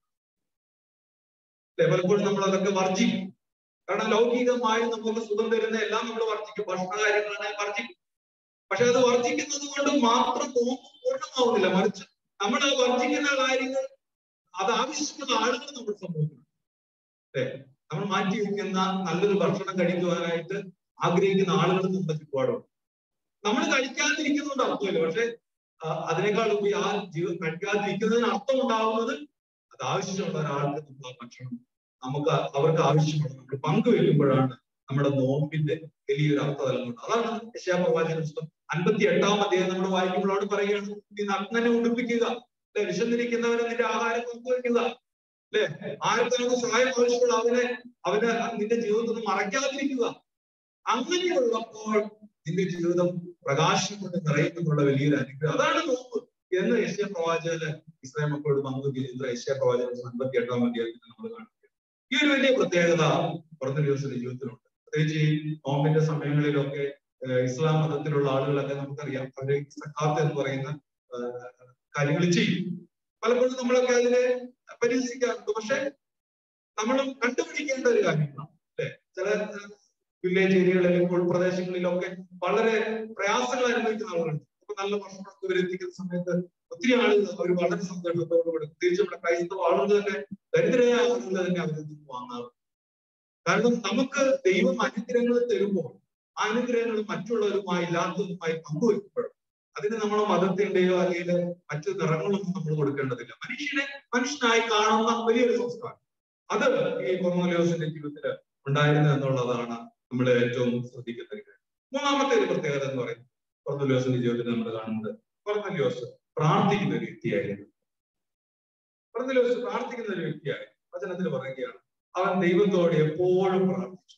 അല്ലെ പലപ്പോഴും നമ്മൾ അതൊക്കെ വർജിക്കും കാരണം ലൗകികമായി നമുക്ക് സുഖം തരുന്ന എല്ലാം നമ്മൾ വർജിക്കും ഭക്ഷണ കാര്യങ്ങളാണ് വർജിക്കും പക്ഷെ അത് വർജിക്കുന്നത് കൊണ്ട് മാത്രം നോമ്പ് പൂർണ്ണമാവുന്നില്ല മറിച്ച് നമ്മൾ വർജിക്കുന്ന കാര്യങ്ങൾ അത് ആവശ്യമുള്ള ആളുകൾ നമ്മുടെ സമൂഹത്തിലുണ്ട് അല്ലെ നമ്മൾ മാറ്റി വെക്കുന്ന നല്ലൊരു ഭക്ഷണം കഴിക്കുവാനായിട്ട് ആഗ്രഹിക്കുന്ന ആളുകൾ നമ്മുടെ ചുറ്റുപാടുണ്ട് നമ്മൾ കഴിക്കാതിരിക്കുന്നുണ്ട് അർത്ഥമില്ല പക്ഷെ അതിനേക്കാൾ ഉപരി ആ ജീവൻ കഴിക്കാതിരിക്കുന്നതിന് അർത്ഥം ഉണ്ടാവുന്നത് അത് ആവശ്യമുള്ള ഒരാൾക്ക് നമ്മൾ ആ ഭക്ഷണം നമുക്ക് അവർക്ക് ആവശ്യമുള്ളത് നമ്മൾ പങ്കുവെക്കുമ്പോഴാണ് നമ്മുടെ നോമ്പിന്റെ വലിയൊരു അർത്ഥതലമുണ്ട് അതാണ് യശാപ്രവാചന പുസ്തകം അൻപത്തി എട്ടാം അധ്യായം നമ്മൾ വായിക്കുമ്പോൾ അവിടെ പറയുകയാണ് നീ നഗ്നനെ ഉടുപ്പിക്കുക അല്ലെ വിശന്നിരിക്കുന്നവരെ നിന്റെ ആഹാരം പങ്കുവെക്കുക അല്ലെ ആർക്ക് നമുക്ക് സഹായം ആവശ്യമുള്ള അവനെ അവന് നിന്റെ ജീവിതത്തിൽ നിന്ന് മറയ്ക്കാതിരിക്കുക അങ്ങനെയുള്ളപ്പോൾ നിന്റെ ജീവിതം പ്രകാശം കൊണ്ട് നിറയുമെന്നുള്ള വലിയൊരു അനുഗ്രഹം അതാണ് നോമ്പ് എന്ന് യശ്യ പ്രവാചകന് ഇസ്രായേൽ മക്കളോട് പങ്കുവെക്കുന്ന യശ്യ പ്രവാചകൻ അൻപത്തി എട്ടാം അധ്യായത്തിൽ നമ്മൾ കാണുന്നത് ഈ ഒരു വലിയ പ്രത്യേകത ദിവസത്തിന്റെ ജീവിതത്തിലുണ്ട് പ്രത്യേകിച്ച് ഈ നോമ്പിന്റെ സമയങ്ങളിലൊക്കെ ഇസ്ലാം മതത്തിലുള്ള ആളുകളൊക്കെ നമുക്കറിയാം അവര് സക്കാത്ത് എന്ന് പറയുന്ന കാര്യങ്ങൾ ചെയ്യും പലപ്പോഴും നമ്മളൊക്കെ അതിനെ പരിഹസിക്കാറുണ്ട് പക്ഷെ നമ്മൾ കണ്ടുപിടിക്കേണ്ട ഒരു കാര്യമാണ് അല്ലെ ചില വില്ലേജ് ഏരിയകളിലും ഉൾപ്രദേശങ്ങളിലൊക്കെ വളരെ പ്രയാസങ്ങൾ അനുഭവിക്കുന്ന ആളുകളുണ്ട് അപ്പൊ നല്ല ഭക്ഷണമൊക്കെ ഇവരെത്തിക്കുന്ന സമയത്ത് ഒത്തിരി ആളുകൾ അവർ വളരെ സന്തോഷത്തോടുകൂടി പ്രത്യേകിച്ച് നമ്മുടെ ക്രൈസ്തവ ആളുകൾ തന്നെ ദരിദ്രരായ ആളുകൾ തന്നെ അവരിൽ നിന്ന് വാങ്ങാറുണ്ട് കാരണം നമുക്ക് ദൈവം അനുഗ്രഹങ്ങൾ തരുമ്പോൾ ആ അനുഗ്രഹങ്ങൾ മറ്റുള്ളവരുമായി ഇല്ലാത്തതുമായി പങ്കുവെക്കുമ്പോൾ അതിന് നമ്മൾ മതത്തിന്റെയോ അല്ലെങ്കിൽ മറ്റു നിറങ്ങളൊന്നും നമ്മൾ കൊടുക്കേണ്ടതില്ല മനുഷ്യനെ മനുഷ്യനായി കാണുന്ന വലിയൊരു സംസ്കാരം അത് ഈ കൊർന്നലിയോസിന്റെ ജീവിതത്തിൽ ഉണ്ടായിരുന്നു എന്നുള്ളതാണ് നമ്മൾ ഏറ്റവും ശ്രദ്ധിക്കുന്ന ഒരു കാര്യം മൂന്നാമത്തെ ഒരു പ്രത്യേകത എന്ന് പറയുന്നത് കൊർന്നലിയോസിന്റെ ജീവിതത്തിൽ നമ്മൾ കാണുന്നത് കൊർന്നലിയോസ് പ്രാർത്ഥിക്കുന്ന ഒരു വ്യക്തിയായിരുന്നു കൊർന്നലിയോസ് പ്രാർത്ഥിക്കുന്ന ഒരു വ്യക്തിയായി വചനത്തിൽ പറയുകയാണ് അവൻ ദൈവത്തോട് എപ്പോഴും പ്രാർത്ഥിച്ചു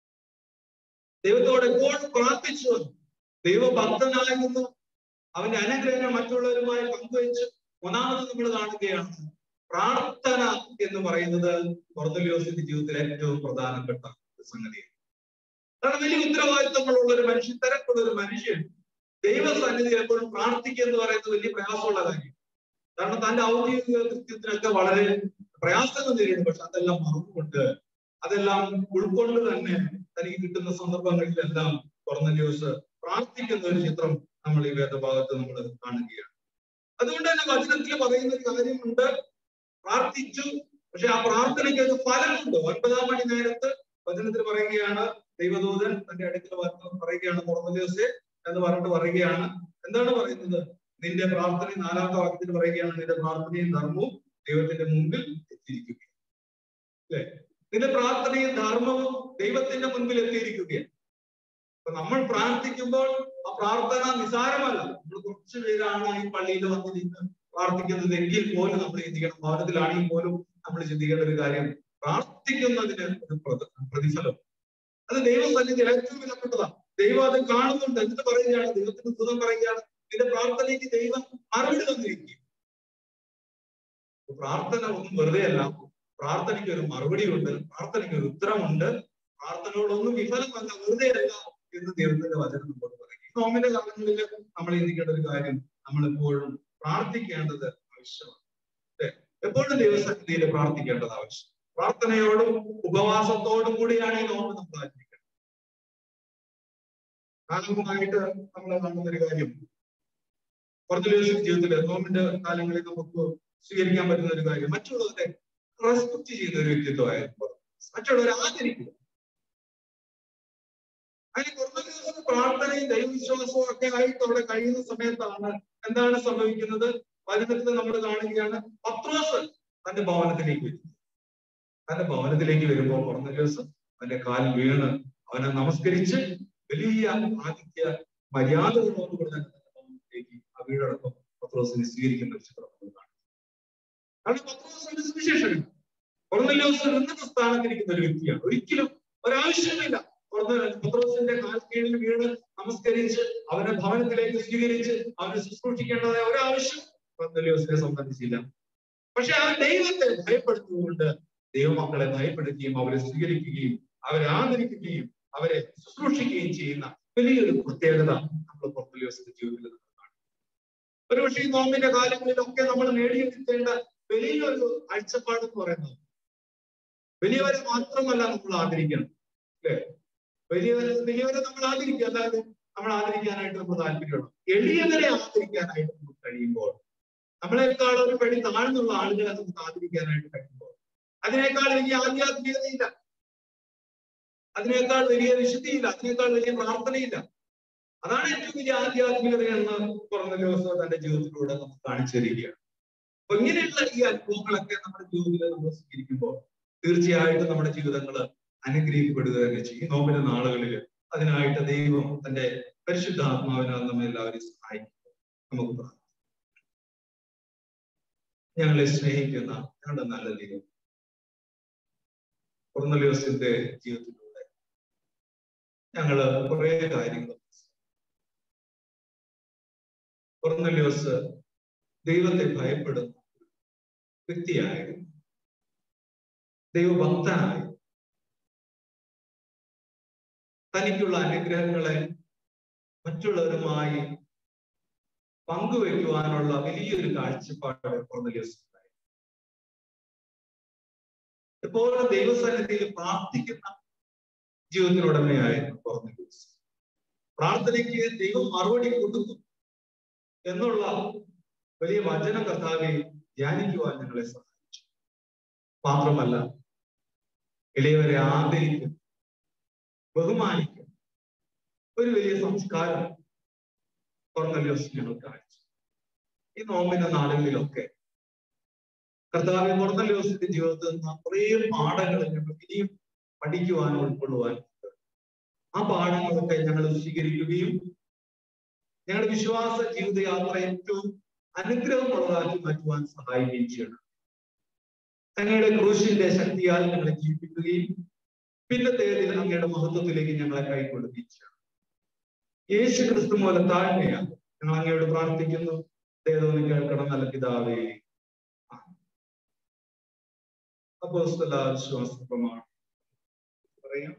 ദൈവത്തോട് എപ്പോഴും പ്രാർത്ഥിച്ചു വന്നു ദൈവഭക്തനായിരുന്നു അവന്റെ അനുഗ്രഹങ്ങൾ മറ്റുള്ളവരുമായി പങ്കുവെച്ച് മൂന്നാമത് നമ്മൾ കാണുകയാണ് പ്രാർത്ഥന എന്ന് പറയുന്നത് കൊർന്നലിയോസിന്റെ ജീവിതത്തിൽ ഏറ്റവും പ്രധാനപ്പെട്ട ഒരു സംഗതിയാണ് കാരണം വലിയ ഉത്തരവാദിത്തങ്ങളുള്ള ഒരു മനുഷ്യൻ തിരക്കുള്ള ഒരു മനുഷ്യൻ ദൈവസന്നിധി എപ്പോഴും പ്രാർത്ഥിക്കുക എന്ന് പറയുന്നത് വലിയ പ്രയാസമുള്ള കാര്യം കാരണം തന്റെ ഔദ്യോഗിക കൃത്യത്തിനൊക്കെ വളരെ പ്രയാസങ്ങൾ നേരിടും പക്ഷെ അതെല്ലാം മറന്നുകൊണ്ട് അതെല്ലാം ഉൾക്കൊണ്ട് തന്നെ തനിക്ക് കിട്ടുന്ന സന്ദർഭങ്ങളിലെല്ലാം കൊർന്നലിയോസ് പ്രാർത്ഥിക്കുന്ന ഒരു ചിത്രം നമ്മൾ ഈ വേദഭാഗത്ത് നമ്മൾ കാണുകയാണ് അതുകൊണ്ട് തന്നെ വചനത്തിൽ പറയുന്ന ഒരു കാര്യമുണ്ട് പ്രാർത്ഥിച്ചു പക്ഷെ ആ പ്രാർത്ഥനയ്ക്ക് ഒരു ഫലമുണ്ട് ഒൻപതാം മണി നേരത്ത് വചനത്തിൽ പറയുകയാണ് ദൈവദൂതൻ തന്റെ അടുക്കൽ വന്ന് പറയുകയാണ് കൊർന്നലിയോസെ എന്ന് പറഞ്ഞിട്ട് പറയുകയാണ് എന്താണ് പറയുന്നത് നിന്റെ പ്രാർത്ഥനയും നാലാമത്തെ വാക്യത്തിൽ പറയുകയാണ് നിന്റെ പ്രാർത്ഥനയും ധർമ്മവും ദൈവത്തിന്റെ മുമ്പിൽ എത്തിയിരിക്കുകയാണ് അല്ലെ നിന്റെ പ്രാർത്ഥനയും ധർമ്മവും ദൈവത്തിന്റെ മുൻപിൽ എത്തിയിരിക്കുകയാണ് അപ്പൊ നമ്മൾ പ്രാർത്ഥിക്കുമ്പോൾ ആ പ്രാർത്ഥന നിസാരമല്ല നമ്മൾ കുറച്ചു പേരാണ് ഈ പള്ളിയിൽ വന്നിരുന്ന് പ്രാർത്ഥിക്കുന്നത് എങ്കിൽ പോലും നമ്മൾ ചിന്തിക്കണം ഭവനത്തിലാണെങ്കിൽ പോലും നമ്മൾ ചിന്തിക്കേണ്ട ഒരു കാര്യം പ്രാർത്ഥിക്കുന്നതിന് ഒരു പ്രതി- പ്രതിഫലം അത് ദൈവസന്നിധിയിൽ ഏറ്റവും വിലപ്പെട്ടതാണ് ദൈവം അത് കാണുന്നുണ്ട് എന്നിട്ട് പറയുകയാണ് ദൈവത്തിന് സുഖം പറയുകയാണ് നിന്റെ പ്രാർത്ഥനയ്ക്ക് ദൈവം മറുപടി തന്നിരിക്കും പ്രാർത്ഥന ഒന്നും വെറുതെ അല്ല പ്രാർത്ഥനയ്ക്ക് ഒരു മറുപടിയുണ്ട് പ്രാർത്ഥനയ്ക്ക് ഒരു ഉത്തരമുണ്ട് പ്രാർത്ഥനകളൊന്നും വിഫലമല്ല വെറുതെ അല്ല എന്ന് ദൈവത്തിന്റെ വചനം നമ്മോട് പറയും ഈ നോമിന്റെ കാലങ്ങളിൽ നമ്മൾ ചിന്തിക്കേണ്ട ഒരു കാര്യം നമ്മൾ എപ്പോഴും പ്രാർത്ഥിക്കേണ്ടത് ആവശ്യമാണ് അല്ലേ എപ്പോഴും ദൈവസന്നിധിയിൽ പ്രാർത്ഥിക്കേണ്ടത് ആവശ്യം പ്രാർത്ഥനയോടും ഉപവാസത്തോടും കൂടിയാണ് ഈ നോമ്പ് നമ്മൾ ആചരിക്കുന്നത് കാലവുമായിട്ട് നമ്മൾ കാണുന്ന ഒരു കാര്യം കുറച്ച് ദിവസം ജീവിതത്തിൽ നോമ്പിന്റെ കാലങ്ങളിൽ നമുക്ക് സ്വീകരിക്കാൻ പറ്റുന്ന ഒരു കാര്യം മറ്റുള്ളവരെ റെസ്പെക്ട് ചെയ്യുന്ന ഒരു വ്യക്തിത്വമായിരുന്നു മറ്റുള്ളവരെ ആദരിക്കുക അതിന് കുറഞ്ഞ ദിവസം പ്രാർത്ഥനയും ദൈവവിശ്വാസവും ഒക്കെ ആയിട്ട് അവിടെ കഴിയുന്ന സമയത്താണ് എന്താണ് സംഭവിക്കുന്നത് വചനത്തിൽ നമ്മൾ കാണുകയാണ് പത്രോസ് തന്റെ ഭവനത്തിലേക്ക് വരും തന്റെ ഭവനത്തിലേക്ക് വരുമ്പോൾ കുറഞ്ഞ ദിവസം അവന്റെ കാലിൽ വീണ് അവനെ നമസ്കരിച്ച് വലിയ ആദിത്യ മര്യാദകളോടുകൂടി തന്നെ തന്റെ ഭവനത്തിലേക്ക് ആ വീടടക്കം പത്രോസിനെ സ്വീകരിക്കുന്ന ഒരു ചിത്രം നമ്മൾ കാണും കാരണം പത്രോസ് ഒരു സുവിശേഷകൻ കൊർന്നല്യോസ് ഉന്നത സ്ഥാനത്തിരിക്കുന്ന ഒരു വ്യക്തിയാണ് ഒരിക്കലും ഒരാവശ്യമില്ല കൊർന്ന- പത്രോസിന്റെ കാൽ കീഴിൽ വീണ് നമസ്കരിച്ച് അവനെ ഭവനത്തിലേക്ക് സ്വീകരിച്ച് അവനെ ശുശ്രൂഷിക്കേണ്ടതായ ഒരാവശ്യം കൊർന്നല്യോസിനെ സംബന്ധിച്ചില്ല പക്ഷെ അവൻ ദൈവത്തെ ഭയപ്പെടുത്തുകൊണ്ട് ദൈവമക്കളെ ഭയപ്പെടുത്തുകയും അവരെ സ്വീകരിക്കുകയും അവരെ ആദരിക്കുകയും അവരെ ശുശ്രൂഷിക്കുകയും ചെയ്യുന്ന വലിയൊരു പ്രത്യേകത നമ്മൾ കൊർന്നല്യോസിന്റെ ജീവിതത്തിൽ നമ്മൾ കാണും ഒരുപക്ഷെ ഈ നോമ്പിന്റെ കാലങ്ങളിലൊക്കെ നമ്മൾ നേടിയെടുക്കേണ്ട വലിയൊരു കാഴ്ചപ്പാട് എന്ന് പറയുന്നത് വലിയവരെ മാത്രമല്ല നമ്മൾ ആദരിക്കണം അല്ലെ വലിയവരെ വലിയവരെ നമ്മൾ ആദരിക്കുക അല്ലാതെ നമ്മൾ ആദരിക്കാനായിട്ട് നമുക്ക് താല്പര്യമുള്ളൂ എളിയവരെ ആദരിക്കാനായിട്ട് നമുക്ക് കഴിയുമ്പോൾ നമ്മളെക്കാൾ ഒരു പടി താഴ്ന്നുള്ള ആളുകളെ നമുക്ക് ആദരിക്കാനായിട്ട് കഴിയുമ്പോൾ അതിനേക്കാൾ വലിയ ആധ്യാത്മികതയില്ല അതിനേക്കാൾ വലിയ വിശുദ്ധിയില്ല അതിനേക്കാൾ വലിയ പ്രാർത്ഥനയില്ല അതാണ് ഏറ്റവും വലിയ ആധ്യാത്മികത എന്ന് പറഞ്ഞ ദിവസം തന്റെ ജീവിതത്തിലൂടെ നമുക്ക് കാണിച്ചു തരികയാണ് അപ്പൊ ഇങ്ങനെയുള്ള ഈ അനുഭവങ്ങളൊക്കെ നമ്മുടെ ജീവിതത്തിൽ നമ്മൾ സ്വീകരിക്കുമ്പോൾ തീർച്ചയായിട്ടും നമ്മുടെ ജീവിതങ്ങൾ അനുഗ്രഹിക്കപ്പെടുക തന്നെ ചെയ്യും ഈ നോമ്പിന്റെ നാളുകളിൽ അതിനായിട്ട് ദൈവം തന്റെ പരിശുദ്ധാത്മാവിനാൽ നമ്മെ എല്ലാവരെയും സഹായിക്കും നമുക്ക് പ്രാർത്ഥിക്കാം ഞങ്ങളെ സ്നേഹിക്കുന്ന ഞങ്ങളുടെ നല്ല ദൈവം കൊർന്നലിയോസിന്റെ ജീവിതത്തിലൂടെ ഞങ്ങള് കുറെ കാര്യങ്ങൾ കൊർന്നലിയോസ് ദൈവത്തെ ഭയപ്പെടുന്ന വ്യക്തിയായിരുന്നു ദൈവഭക്തനായി തനിക്കുള്ള അനുഗ്രഹങ്ങളെ മറ്റുള്ളവരുമായി പങ്കുവെക്കുവാനുള്ള വലിയൊരു കാഴ്ചപ്പാട് കൊർന്നലിയോസ് ഉണ്ടായി എപ്പോഴും ദൈവസന്നിധിയിൽ പ്രാർത്ഥിക്കുന്ന ജീവിതത്തിനുടമയായിരുന്നു കൊർന്നലിയോസ് പ്രാർത്ഥനയ്ക്ക് ദൈവം മറുപടി കൊടുക്കും എന്നുള്ള വലിയ വചന കർത്താവെ ധ്യാനിക്കുവാൻ ഞങ്ങളെ സഹായിച്ചു മാത്രമല്ല ഇളയവരെ ആദരിക്കും ബഹുമാനിക്കും ഒരു വലിയ സംസ്കാരം കൊർന്നല്യോസ് ഞങ്ങൾക്ക് അയച്ചു ഈ നോമ്പിന്റെ നാളുകളിലൊക്കെ കർത്താവ് കൊർന്നല്യോസിന്റെ ജീവിതത്തിൽ നിന്ന് അത്രയും പാഠങ്ങൾ ഞങ്ങൾക്ക് ഇനിയും പഠിക്കുവാനും ഉൾക്കൊള്ളുവാനും ഉണ്ട്. ആ പാഠങ്ങളൊക്കെ ഞങ്ങൾ സ്വീകരിക്കുകയും ഞങ്ങളുടെ വിശ്വാസ ജീവിതയാത്ര ഏറ്റവും അനുഗ്രഹമുള്ളതാക്കി മാറ്റുവാൻ സഹായിക്കുകയും ചെയ്യണം അങ്ങയുടെ ക്രൂശിന്റെ ശക്തിയാൽ ഞങ്ങളെ ജീവിപ്പിക്കുകയും പിന്നത്തേതിൽ അങ്ങയുടെ മഹത്വത്തിലേക്ക് ഞങ്ങളെ കൈക്കൊള്ളുകയും ചെയ്യണം യേശു ക്രിസ്തു മൂലം താഴ്മയാണ് ഞങ്ങൾ അങ്ങയോട് പ്രാർത്ഥിക്കുന്നു ദൈവം കേൾക്കണം നല്ല പിതാവേ അപ്പോസ്തല വിശ്വാസ പ്രമാണം പറയാം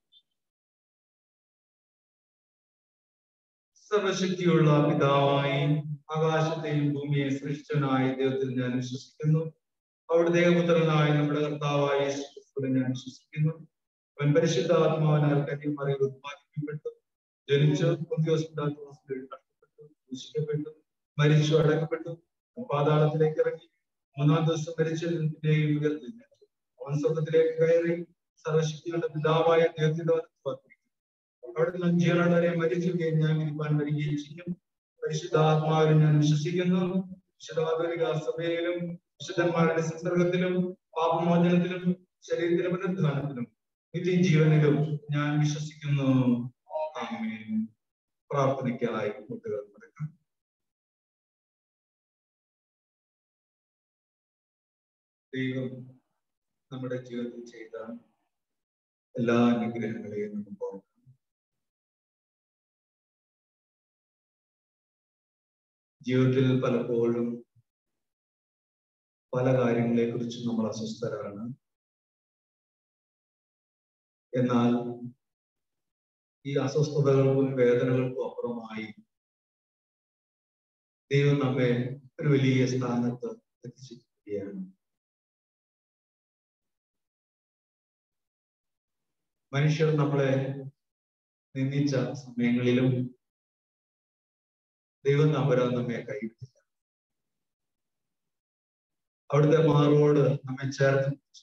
സർവശക്തിയുള്ള പിതാവായി ആകാശത്തെയും ഭൂമിയെ സൃഷ്ടിച്ചവനായ ദൈവത്തിൽ ഞാൻ വിശ്വസിക്കുന്നു അവിടെ ദേവപുത്രനായ നമ്മുടെ കർത്താവായ യേശു ക്രിസ്തുവിനെ ഞാൻ വിശ്വസിക്കുന്നു അവൻ പരിശുദ്ധാത്മാവിനാൽ കന്യമാരെ ഉത്പാദിപ്പിക്കപ്പെട്ടു ജനിച്ചു പുതിയോസ്പിതാത്മാസിൽ കഷ്ടപ്പെട്ടു ദൂഷിക്കപ്പെട്ടു മരിച്ചു അടക്കപ്പെട്ടു പാതാളത്തിലേക്ക് ഇറങ്ങി മൂന്നാം ദിവസം മരിച്ചതിന്റെയും ഉയർത്തില്ല അവൻ സ്വർഗത്തിലേക്ക് കയറി സർവശക്തികളുടെ പിതാവായ ദൈവത്തിന്റെ വലത്തുഭാഗത്ത് അവിടെ നിന്ന് ജീവനുള്ളവരെ മരിക്കുകയും ഞാൻ ഇരിപ്പാൻ വരികയും ചെയ്യും പരിശുദ്ധാത്മാവിൽ ഞാൻ വിശ്വസിക്കുന്നു വിശുദ്ധാധുനിക സഭയിലും വിശുദ്ധന്മാരുടെ സംസർഗത്തിലും പാപമോചനത്തിലും ശരീരത്തിലെ പുനരുദ്ധാനത്തിലും നിത്യജീവനിലും ഞാൻ വിശ്വസിക്കുന്നു ആമേൻ പ്രാർത്ഥനയ്ക്കായി മുട്ടുകൾ മടക്കാം ദൈവം നമ്മുടെ ജീവിതത്തിൽ ചെയ്ത എല്ലാ അനുഗ്രഹങ്ങളെയും നമുക്ക് ഓർക്കാം ജീവിതത്തിൽ പലപ്പോഴും പല കാര്യങ്ങളെ കുറിച്ചും നമ്മൾ അസ്വസ്ഥരാണ് എന്നാൽ ഈ അസ്വസ്ഥതകൾക്കും വേദനകൾക്കും അപ്പുറമായി ദൈവം നമ്മെ ഒരു വലിയ സ്ഥാനത്ത് എത്തിച്ചിരിക്കുകയാണ് മനുഷ്യർ നമ്മളെ നിന്ദിച്ച സമയങ്ങളിലും ദൈവം നമ്പരാ നമ്മെ കൈവിട്ടില്ല അവിടുത്തെ മാറോട് നമ്മെ ചേർത്ത് പിടിച്ചു.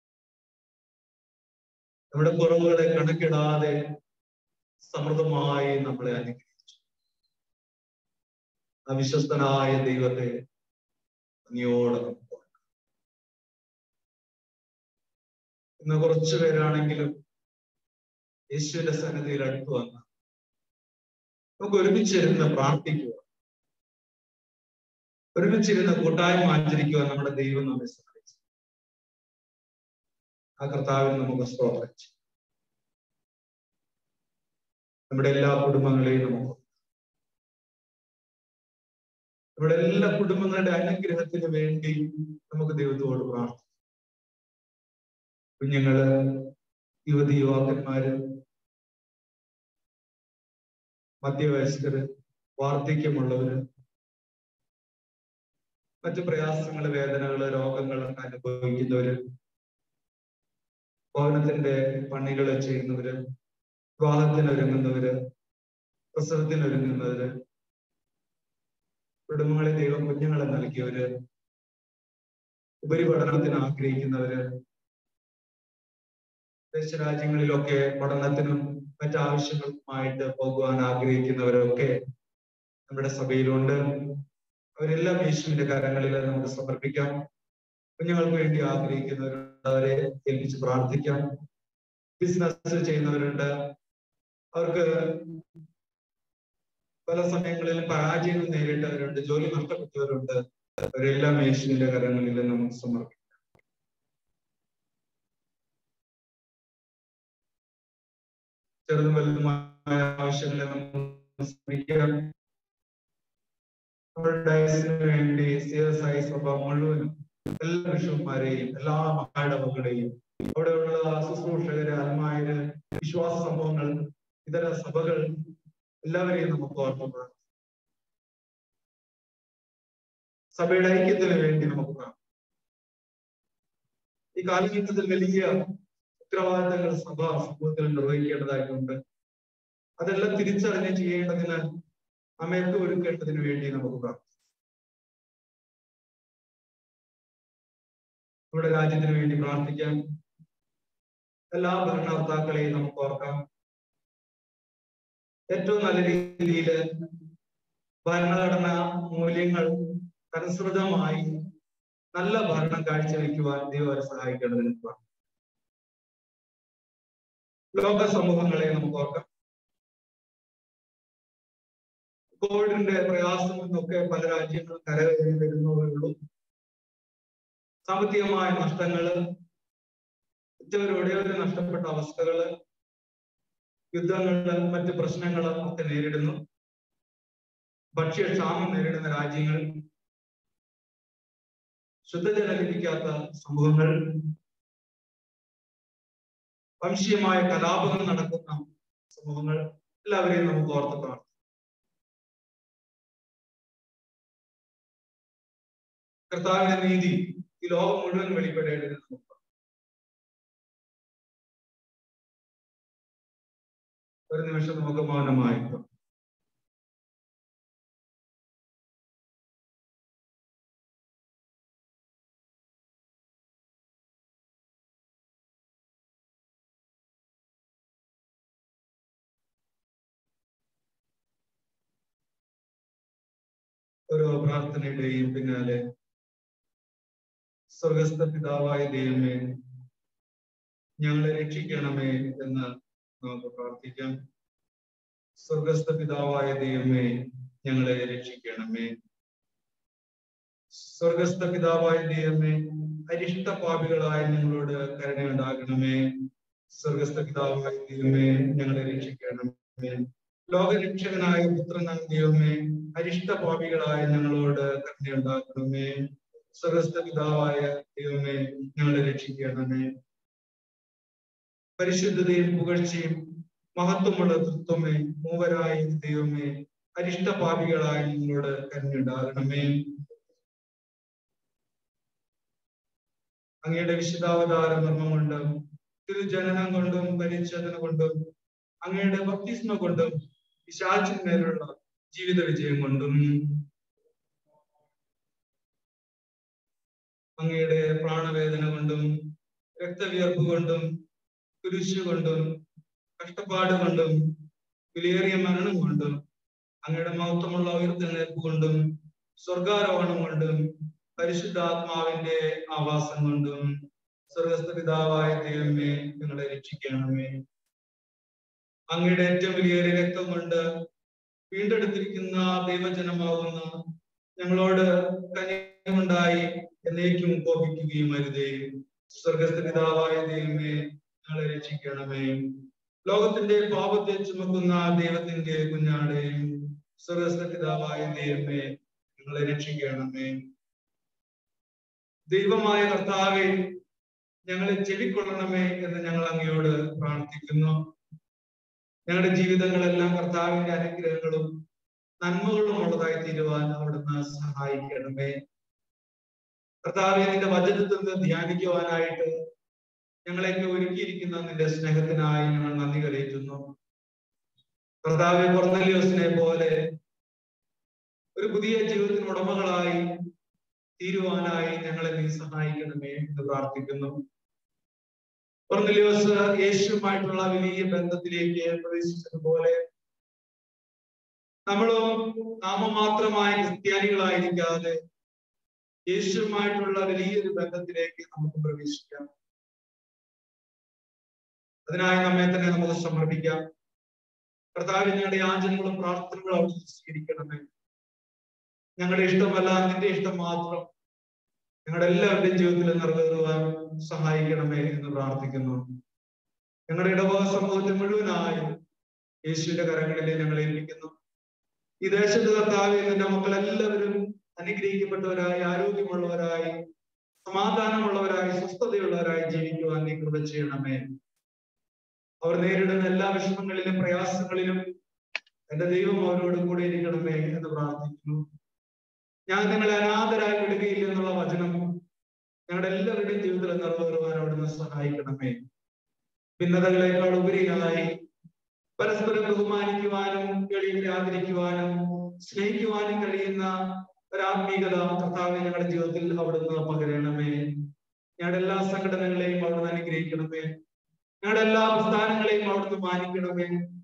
നമ്മുടെ കുറവുകളെ കണക്കിടാതെ സമൃദ്ധമായി നമ്മളെ അനുഗ്രഹിച്ചു അവിശ്വസ്തനായ ദൈവത്തെ നീയോടെ നമുക്ക് ഓർക്കാം. ഇന്ന് കുറച്ചു പേരാണെങ്കിലും യേശുവിന്റെ സന്നിധിയിൽ അടുത്ത് വന്ന് നമുക്ക് ഒരുമിച്ചിരുന്ന് പ്രാർത്ഥിക്കുക ഒരുമിച്ചിരുന്ന് കൂട്ടായ്മ ആചരിക്കുവാൻ നമ്മുടെ ദൈവം നമ്മെ സഹായിച്ചു ആ കർത്താവിന് നമുക്ക് സ്തോത്രം ചെയ്യാം. നമ്മുടെ എല്ലാ കുടുംബങ്ങളെയും നമുക്ക് നമ്മുടെ എല്ലാ കുടുംബങ്ങളുടെ അനുഗ്രഹത്തിന് വേണ്ടി നമുക്ക് ദൈവത്തോട് പ്രാർത്ഥിക്കാം കുഞ്ഞുങ്ങള് യുവതി യുവാക്കന്മാര് മധ്യവയസ്കര് വാർദ്ധക്യമുള്ളവര് മറ്റു പ്രയാസങ്ങള് വേദനകള് രോഗങ്ങളൊക്കെ അനുഭവിക്കുന്നവര് ഭവനത്തിന്റെ പണികൾ ചെയ്യുന്നവര് വിവാഹത്തിന് ഒരുങ്ങുന്നവര് പ്രസവത്തിന് ഒരുങ്ങുന്നവര് കുടുംബങ്ങളെ ദൈവം കുഞ്ഞുങ്ങളെ നൽകിയവര് ഉപരിപഠനത്തിന് ആഗ്രഹിക്കുന്നവര് വിദേശ രാജ്യങ്ങളിലൊക്കെ പഠനത്തിനും മറ്റാവശ്യങ്ങൾക്കുമായിട്ട് പോകുവാൻ ആഗ്രഹിക്കുന്നവരൊക്കെ നമ്മുടെ സഭയിലുണ്ട് അവരെല്ലാം യേശുവിന്റെ കരങ്ങളിൽ നമുക്ക് സമർപ്പിക്കാം കുഞ്ഞുങ്ങൾക്ക് വേണ്ടി ആഗ്രഹിക്കുന്നവരുണ്ട് അവരെ ഏൽപ്പിച്ച് പ്രാർത്ഥിക്കാം ബിസിനസ് ചെയ്യുന്നവരുണ്ട് അവർക്ക് പല സമയങ്ങളിലും പരാജയങ്ങൾ നേരിട്ടവരുണ്ട് ജോലി നഷ്ടപ്പെട്ടവരുണ്ട് അവരെല്ലാം യേശുവിന്റെ കരങ്ങളിൽ നമുക്ക് സമർപ്പിക്കാം ചെറുതും വലുതുമായ ആവശ്യങ്ങളെ നമുക്ക് ശ്രമിക്കാം നമ്മുടെ ഡയസിന് വേണ്ടി സി എസ് ഐ സഭ മുഴുവനും എല്ലാ ബിഷപ്പുമാരെയും എല്ലാ മഹായിടവകളെയും അവിടെയുള്ള ശുശ്രൂഷകര് അൽമായര് വിശ്വാസ സമൂഹങ്ങൾ ഇതര സഭകൾ എല്ലാവരെയും നമുക്ക് ഓർമ്മ സഭയുടെ ഐക്യത്തിന് വേണ്ടി നമുക്ക് പ്രാർത്ഥിക്കാം. ഈ കാലഘട്ടത്തിൽ വലിയ ഉത്തരവാദിത്തങ്ങൾ സഭ സമൂഹത്തിൽ നിർവഹിക്കേണ്ടതായിട്ടുണ്ട് അതെല്ലാം തിരിച്ചറിഞ്ഞ് ചെയ്യേണ്ടതിന് നമ്മയൊക്കെ ഒരുക്കേണ്ടതിന് വേണ്ടി നമുക്ക് പ്രാർത്ഥിക്കാം നമ്മുടെ രാജ്യത്തിന് വേണ്ടി പ്രാർത്ഥിക്കാം എല്ലാ ഭരണകർത്താക്കളെയും നമുക്ക് ഓർക്കാം ഏറ്റവും നല്ല രീതിയിൽ ഭരണഘടനാ മൂല്യങ്ങൾ അനുസൃതമായി നല്ല ഭരണം കാഴ്ചവെക്കുവാൻ ദൈവം അവരെ സഹായിക്കേണ്ടതിന് പ്രാർത്ഥിക്കുന്നു. ലോക സമൂഹങ്ങളെ നമുക്ക് ഓർക്കാം കോവിഡിന്റെ പ്രയാസം നിന്നൊക്കെ പല രാജ്യങ്ങളും കരകയറി വരുന്നതേ ഉള്ളൂ സാമ്പത്തികമായ നഷ്ടങ്ങള് ഉറ്റവരോടെയവരെ നഷ്ടപ്പെട്ട അവസ്ഥകള് യുദ്ധങ്ങള് മറ്റ് പ്രശ്നങ്ങള് ഒക്കെ നേരിടുന്നു ഭക്ഷ്യക്ഷാമം നേരിടുന്ന രാജ്യങ്ങൾ ശുദ്ധജലം ലഭിക്കാത്ത സമൂഹങ്ങൾ വംശീയമായ കലാപങ്ങൾ നടക്കുന്ന സമൂഹങ്ങൾ എല്ലാവരെയും നമുക്ക് ഓർത്ത് കാണാം കർത്താവിന്റെ നീതി ഈ ലോകം മുഴുവൻ വെളിപ്പെടേണ്ടത് നമുക്ക് ഒരു നിമിഷം നമുക്ക് മൗനമായിരിക്കും ഓരോ പ്രാർത്ഥനയുടെയും പിന്നാലെ സ്വർഗസ്ഥ പിതാവായ ദൈവമേ ഞങ്ങളെ രക്ഷിക്കണമേ എന്ന് നമുക്ക് പ്രാർത്ഥിക്കാം സ്വർഗസ്ഥ പിതാവായ ദൈവമേ ഞങ്ങളെ രക്ഷിക്കണമേ സ്വർഗസ്ഥ പിതാവായ ദൈവമേ അരിഷ്ട പാപികളായ ഞങ്ങളോട് കരുണയുണ്ടാകണമേ സ്വർഗസ്ഥ പിതാവായ ദൈവമേ ഞങ്ങളെ രക്ഷിക്കണമേ ലോകരക്ഷകനായ പുത്രനായ ദൈവമേ അരിഷ്ട പാപികളായ ഞങ്ങളോട് കരുണയുണ്ടാക്കണമേ സ്വർഗസ്ഥ പിതാവായ ദൈവമേ ഞങ്ങളെ രക്ഷിക്കണമേ പരിശുദ്ധതയും പുകഴ്ചയും മഹത്വമുള്ള തൃത്വമേ മൂവരായ ദൈവമേ അരിഷ്ട പാപികളായ ഞങ്ങളോട് കരുണയുണ്ടാകണമേ അങ്ങയുടെ വിശുദ്ധാവതാര മർമ്മം കൊണ്ടും തിരുജനനം കൊണ്ടും പരിച്ഛേദന കൊണ്ടും അങ്ങയുടെ ഭക്തിസ്മ കൊണ്ടും പിശാചിന്മേലുള്ള ജീവിത വിജയം കൊണ്ടും അങ്ങയുടെ പ്രാണവേദന കൊണ്ടും രക്തവിയർപ്പ് കൊണ്ടും കുരിശു കൊണ്ടും കഷ്ടപ്പാട് കൊണ്ടും വിലയേറിയ മരണം കൊണ്ടും അങ്ങയുടെ മഹത്വമുള്ള ഉയർത്തെഴുന്നേൽപ്പ് കൊണ്ടും സ്വർഗാരോഹണം കൊണ്ടും പരിശുദ്ധാത്മാവിന്റെ ആവാസം കൊണ്ടും സ്വർഗസ്ഥ പിതാവായ ദൈവമേ ഞങ്ങളെ രക്ഷിക്കണമേ അങ്ങയുടെ ഏറ്റവും വലിയേറിയ രക്തം കൊണ്ട് വീണ്ടെടുത്തിരിക്കുന്ന ദൈവജനമാകുന്ന ഞങ്ങളോട് കനിവുണ്ടായി എന്നേക്കും കോപിക്കുകയും അരുതേ സ്വർഗസ്ഥ പിതാവായ ദൈവമേ ഞങ്ങളെ രക്ഷിക്കണമേ ലോകത്തിന്റെ പാപത്തെ ചുമക്കുന്ന ദൈവത്തിന്റെ കുഞ്ഞാടെ സ്വർഗസ്ഥ പിതാവായ ദൈവമേ ഞങ്ങളെ രക്ഷിക്കണമേ ദൈവമായ കർത്താവെ ഞങ്ങളെ ചെവിക്കൊള്ളണമേ എന്ന് ഞങ്ങൾ അങ്ങയോട് പ്രാർത്ഥിക്കുന്നു ഞങ്ങളുടെ ജീവിതങ്ങളെല്ലാം കർത്താവിന്റെ അനുഗ്രഹങ്ങളും നന്മകളും ഉള്ളതായി തീരുവാൻ അവിടുന്ന് സഹായിക്കണമേ കർത്താവെ നിന്റെ വചനത്തിൽ നിന്ന് ധ്യാനിക്കുവാനായിട്ട് ഞങ്ങളെയൊക്കെ ഒരുക്കിയിരിക്കുന്ന നിന്റെ സ്നേഹത്തിനായി ഞങ്ങൾ നന്ദി കരയിക്കുന്നു കർത്താവെ കൊർന്നലിയോസിനെ പോലെ ഒരു പുതിയ ജീവിതത്തിന് ഉടമകളായി തീരുവാനായി ഞങ്ങളെ നീ സഹായിക്കണമേ എന്ന് പ്രാർത്ഥിക്കുന്നു കൊർന്നലിയോസ് യേശുവുമായിട്ടുള്ള വലിയ ബന്ധത്തിലേക്ക് പ്രവേശിച്ചതുപോലെ നമ്മളും നാമമാത്രമായ ക്രിസ്ത്യാനികളായിരിക്കാതെ യേശുവുമായിട്ടുള്ള വലിയൊരു ബന്ധത്തിലേക്ക് നമുക്ക് പ്രവേശിക്കാം അതിനായി നമ്മെ തന്നെ നമുക്ക് സമർപ്പിക്കാം കർത്താവിന് ഞങ്ങളുടെ യാചനകളും പ്രാർത്ഥനകളും അവിടെ സ്വീകരിക്കണമേ ഞങ്ങളുടെ ഇഷ്ടമല്ല നിന്റെ ഇഷ്ടം മാത്രം ഞങ്ങളുടെ എല്ലാവരുടെയും ജീവിതത്തിൽ നിറവേറുവാൻ സഹായിക്കണമേ എന്ന് പ്രാർത്ഥിക്കുന്നു ഞങ്ങളുടെ ഇടവക സമൂഹത്തിൽ മുഴുവനായി യേശുവിന്റെ കരങ്ങളിലെ ഞങ്ങൾ ഏൽപ്പിക്കുന്നു ഈ ദേശത്ത് കർത്താവിൽ നിന്റെ മക്കളെല്ലാവരും അനുഗ്രഹിക്കപ്പെട്ടവരായി ആരോഗ്യമുള്ളവരായി സമാധാനമുള്ളവരായി സ്വസ്ഥതയുള്ളവരായി ജീവിക്കുവാൻ നീ കൃപ ചെയ്യണമേ അവർ നേരിടുന്ന എല്ലാ വിഷമങ്ങളിലും പ്രയാസങ്ങളിലും എന്റെ ദൈവം അവരോട് കൂടെ ഇരിക്കണമേ എന്ന് പ്രാർത്ഥിക്കുന്നു ഞാൻ നിങ്ങളെ അനാഥരായി വിടുകയില്ല എന്നുള്ള വചനം ഞങ്ങളുടെ എല്ലാവരുടെയും ജീവിതത്തിൽ നിറവേറുവാൻ അവിടുന്ന് സഹായിക്കണമേ ഭിന്നതകളെക്കാൾ ഉപരിയായി പരസ്പരം ബഹുമാനിക്കുവാനും എളിയവരെ ആദരിക്കുവാനും സ്നേഹിക്കുവാനും കഴിയുന്ന ഒരാത്മീകത കർത്താവിനെ ഞങ്ങളുടെ ജീവിതത്തിൽ അവിടുന്ന് പകരണമേ ഞങ്ങളുടെ എല്ലാ സംഘടനകളെയും അവിടുന്ന് അനുഗ്രഹിക്കണമേ ഞങ്ങളുടെ എല്ലാ പ്രസ്ഥാനങ്ങളെയും അവിടുന്ന് മാനിക്കണമേ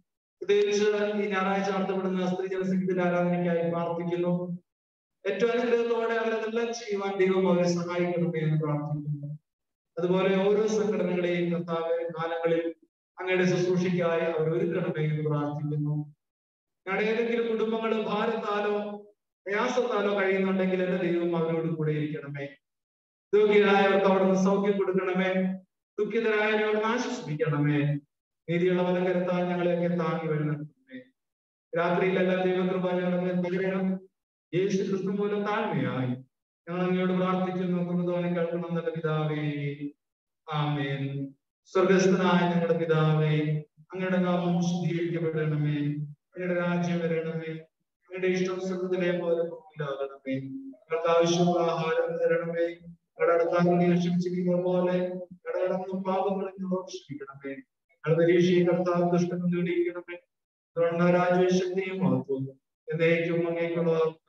പ്രത്യേകിച്ച് ഈ ഞായറാഴ്ച നടത്തപ്പെടുന്ന സ്ത്രീ ജനസംഘത്തിന്റെ ആരാധനയ്ക്കായി പ്രാർത്ഥിക്കുന്നു ഏറ്റവും അനുഗ്രഹത്തോടെ അവരതെല്ലാം ചെയ്യുവാൻ ദൈവം അവരെ സഹായിക്കണമേ എന്ന് പ്രാർത്ഥിക്കുന്നു അതുപോലെ ഓരോ സംഘടനകളെയും കർത്താവ് കാലങ്ങളിൽ അങ്ങയുടെ ശുശ്രൂഷയ്ക്കായി അവർ ഒരുക്കണമേ എന്ന് പ്രാർത്ഥിക്കുന്നു ഞങ്ങളുടെ ഏതെങ്കിലും കുടുംബങ്ങൾ ഭാരത്താലോ പ്രയാസത്താലോ കഴിയുന്നുണ്ടെങ്കിൽ എന്റെ ദൈവം അവരോട് കൂടെ ഇരിക്കണമേ രോഗികളായവർക്ക് അവിടുന്ന് സൗഖ്യം കൊടുക്കണമേ ദുഃഖിതരായവരോട് ആശ്വസിപ്പിക്കണമേ നീതിയുള്ള വലകരത്താൽ ഞങ്ങളെയൊക്കെ താങ്ങി വരുന്നേ രാത്രിയിലെല്ലാം ദൈവകൃപ ഞങ്ങളെ പകരണം യേശു ക്രിസ്തു മൂലം താഴ്മയായി ഞങ്ങൾ അങ്ങയോട് പ്രാർത്ഥിക്കുന്നു കുറുതോനെ കേൾക്കണം നല്ല പിതാവേ ആമേൻ സ്വർഗസ്ഥനായ ഞങ്ങളുടെ പിതാവേ അങ്ങയുടെ നാമം ശുദ്ധീകരിക്കപ്പെടണമേ അങ്ങയുടെ രാജ്യം വരണമേ അങ്ങയുടെ ഇഷ്ടം സ്വർഗത്തിലെ പോലെ ഭൂമിയിലാകണമേ ഞങ്ങൾക്ക് ആവശ്യമുള്ള ആഹാരം തരണമേ ഞങ്ങളുടെ അടുത്താങ്കുടി രക്ഷിച്ചിരിക്കുന്ന പോലെ കടകടന്ന പാപങ്ങളെ ഞങ്ങളോട് ക്ഷമിക്കണമേ ഞങ്ങളുടെ പരീക്ഷയും കർത്താവ് ദുഷ്ടം നേടിയിരിക്കണമേ തുടർന്ന് രാജ്യശക്തിയും മഹത്വം എന്നേക്കും അങ്ങേക്കുള്ള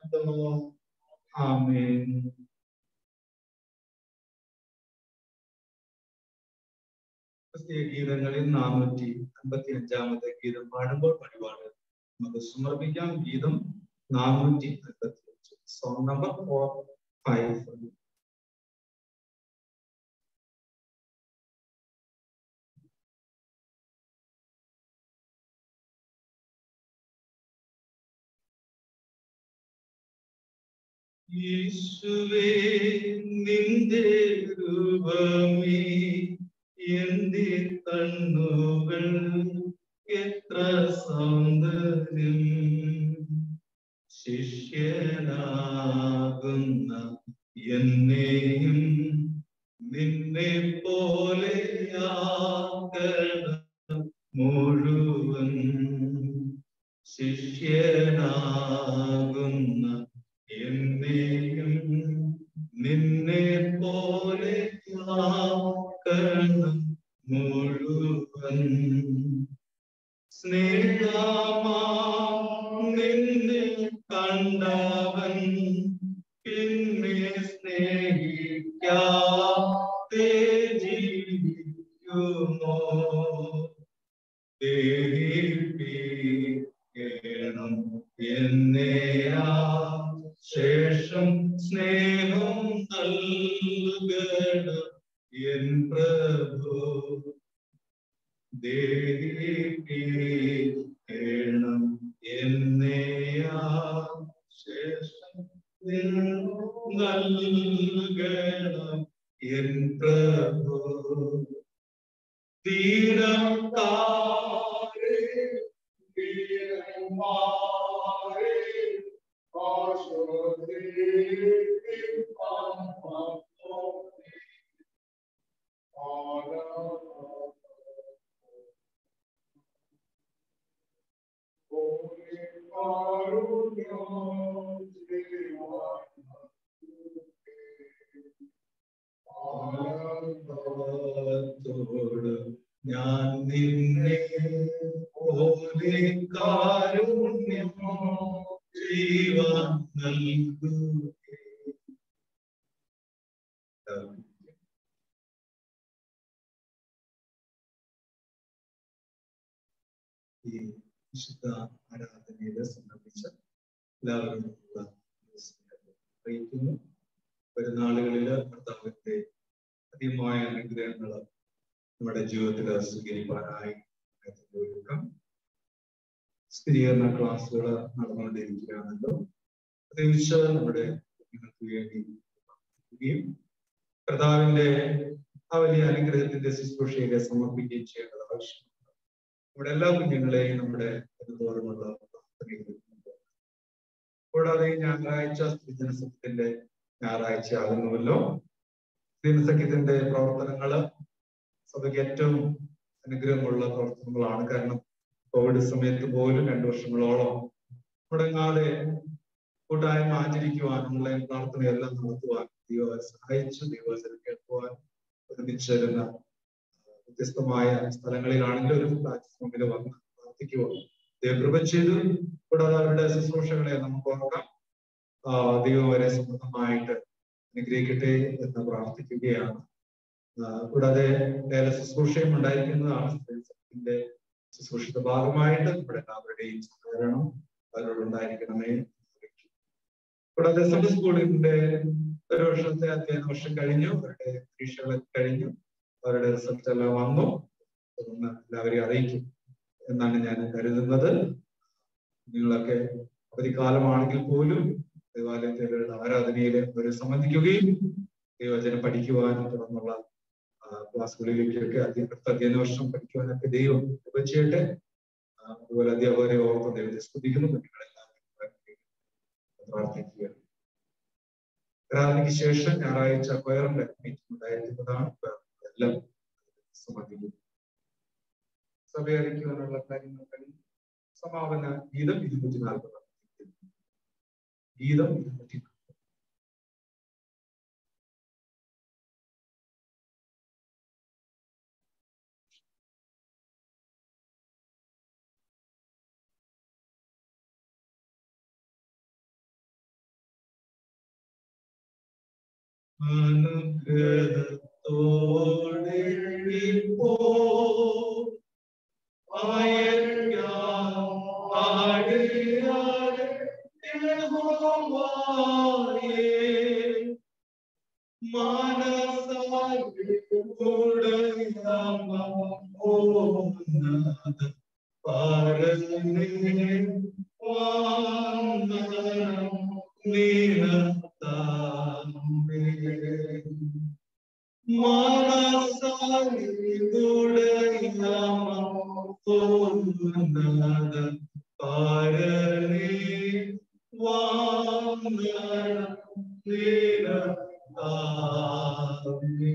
ആമേൻ ക്രിസ്തീയ ഗീതങ്ങളിൽ നാനൂറ്റി അൻപത്തി അഞ്ചാമത്തെ ഗീതം പാടുമ്പോൾ വഴിപാട് നമുക്ക് സമർപ്പിക്കാം ഗീതം നാനൂറ്റി അൻപത്തി അഞ്ച് സോങ് നമ്പർ ഫോർ ഫൈവ് യേശുവേ നിന്റെ രൂപമേ എന്റെ കണ്ണുകൾ എത്ര സൗന്ദര്യം ശിഷ്യനാകുന്ന എന്നെയും നിന്നെ പോലെയാകണം മുഴുവൻ ശിഷ്യനാകുന്ന എന്നെയും നിന്നെ പോലെ ആക്കണം മുഴുവൻ സ്നേഹമാ നിന്നെ കണ്ടവൻ പിന്നെ സ്നേഹിക്കാതെ ജീവിക്കുമോ ദേഹിപ്പിക്കണം എന്നെയാ ശേഷം സ്നേഹം നൽകണം എൻ പ്രഭു ദേഹിപ്പിക്കണം എന്നെയാ ശേഷം നൽകണം എൻ പ്രഭു തീരം താരേ തീരമാരേ ആനന്ദത്തോട് ഞാൻ നിന്നെ പോലെ കാരുണ്യം ജീവൻ നൽകൂ ഈ വിശുദ്ധ ആരാധനയിൽ സംബന്ധിച്ച എല്ലാവരും അറിയിക്കുന്നു വരുന്നാളുകളിൽ കർത്താവിന്റെ അധികമായ അനുഗ്രഹങ്ങൾ നമ്മുടെ ജീവിതത്തിൽ സ്വീകരിക്കാനായി ഒരുക്കം സ്ഥിരീകരണ ക്ലാസ്സുകൾ നടന്നുകൊണ്ടിരിക്കുകയാണല്ലോ പ്രത്യേകിച്ച് നമ്മുടെ കുഞ്ഞുങ്ങൾക്ക് വേണ്ടി പ്രാർത്ഥിക്കുകയും കർത്താവിന്റെ ആ വലിയ അനുഗ്രഹത്തിന്റെ ശുശ്രൂഷയിലെ സമർപ്പിക്കുകയും ചെയ്യേണ്ടത് ആവശ്യമാണ് നമ്മുടെ എല്ലാ കുഞ്ഞുങ്ങളെയും നമ്മുടെ തോറുമുള്ള പ്രാർത്ഥനയിൽ കൂടാതെ ഞായറാഴ്ച സ്ത്രീജനസത്തിന്റെ ഞായറാഴ്ച ആകുന്നുവല്ലോ സ്ത്രീജനസഖ്യത്തിന്റെ പ്രവർത്തനങ്ങള് സഭയ്ക്ക് ഏറ്റവും അനുഗ്രഹമുള്ള പ്രവർത്തനങ്ങളാണ് കാരണം കോവിഡ് സമയത്ത് പോലും രണ്ടു വർഷങ്ങളോളം മുടങ്ങാതെ കൂട്ടായ്മ ആചരിക്കുവാൻ ഓൺലൈൻ പ്രാർത്ഥനയെല്ലാം നടത്തുവാൻ ദൈവം സഹായിച്ചു ദൈവവചനം കേൾക്കുവാൻ ഒരുമിച്ച് വരുന്ന വ്യത്യസ്തമായ സ്ഥലങ്ങളിലാണെങ്കിലും ഒരു പ്ലാറ്റ്ഫോമിൽ വന്ന് പ്രാർത്ഥിക്കുവാൻ ദൈവം കൃപ ചെയ്തു കൂടാതെ അവരുടെ ശുശ്രൂഷകളെ നമുക്ക് ഓർക്കാം ദൈവം അവരെ സമൃദ്ധമായിട്ട് അനുഗ്രഹിക്കട്ടെ എന്ന് പ്രാർത്ഥിക്കുകയാണ് കൂടാതെ വേല ശുശ്രൂഷയും ഉണ്ടായിരിക്കുന്നതാണ് സ്ത്രീസംഘത്തിന്റെ ശുശ്രൂഷയുടെ ഭാഗമായിട്ട് നമ്മുടെ എല്ലാവരുടെയും സഹകരണം അവരോടുണ്ടായിരിക്കണമേ കൂടാതെ സൺഡേ സ്കൂളിന്റെ ഒരു വർഷത്തെ അധ്യയന വർഷം കഴിഞ്ഞു അവരുടെ പരീക്ഷകളൊക്കെ കഴിഞ്ഞു അവരുടെ റിസൾട്ട് എല്ലാം വന്നു അതൊന്ന് എല്ലാവരെയും അറിയിക്കും എന്നാണ് ഞാൻ കരുതുന്നത് നിങ്ങളൊക്കെ അവധിക്കാലമാണെങ്കിൽ പോലും ദേവാലയത്തിലെ ആരാധനയിൽ അവർ സംബന്ധിക്കുകയും ദൈവവചനം പഠിക്കുവാനും തുടർന്നുള്ള ആ, ക്ലാസ്സുകളിലേക്കൊക്കെ അധ്യ- അടുത്ത അധ്യയന വർഷം പഠിക്കുവാനൊക്കെ ദൈവം കൃപ ചെയ്യട്ടെ ആ, അതുപോലെ അധ്യാപകരെ ഓർത്ത് ദൈവത്തെ സ്തുതിക്കുന്നു കുട്ടികളെല്ലാവരും പ്രാർത്ഥിക്കുക ആരാധനയ്ക്ക് ശേഷം ഞായറാഴ്ച കൊയറിന്റെ മീറ്റിംഗ് ഉണ്ടായിരിക്കുന്നതാണ് എല്ലാം സംബന്ധിക്കുന്നത് സഭയെ അറിയിക്കുവാനുള്ള കാര്യങ്ങൾ കഴിഞ്ഞു സമാപന ഗീതം ഇരുന്നൂറ്റി നാൽപ്പത് ഗീതം ഇരുന്നൂറ്റി അനുഗ്രഹത്തോടെ ഇപ്പോ ആയർക്കാം ആടിയാടെ യഹോവായേ മനസാകുടയാമോന്നത് പരനേ വാങ്ങണം നിനത്താമേ മനസാകുടയാമോന്നത് പരനേ വാങ്ങണം നിനത്താമേ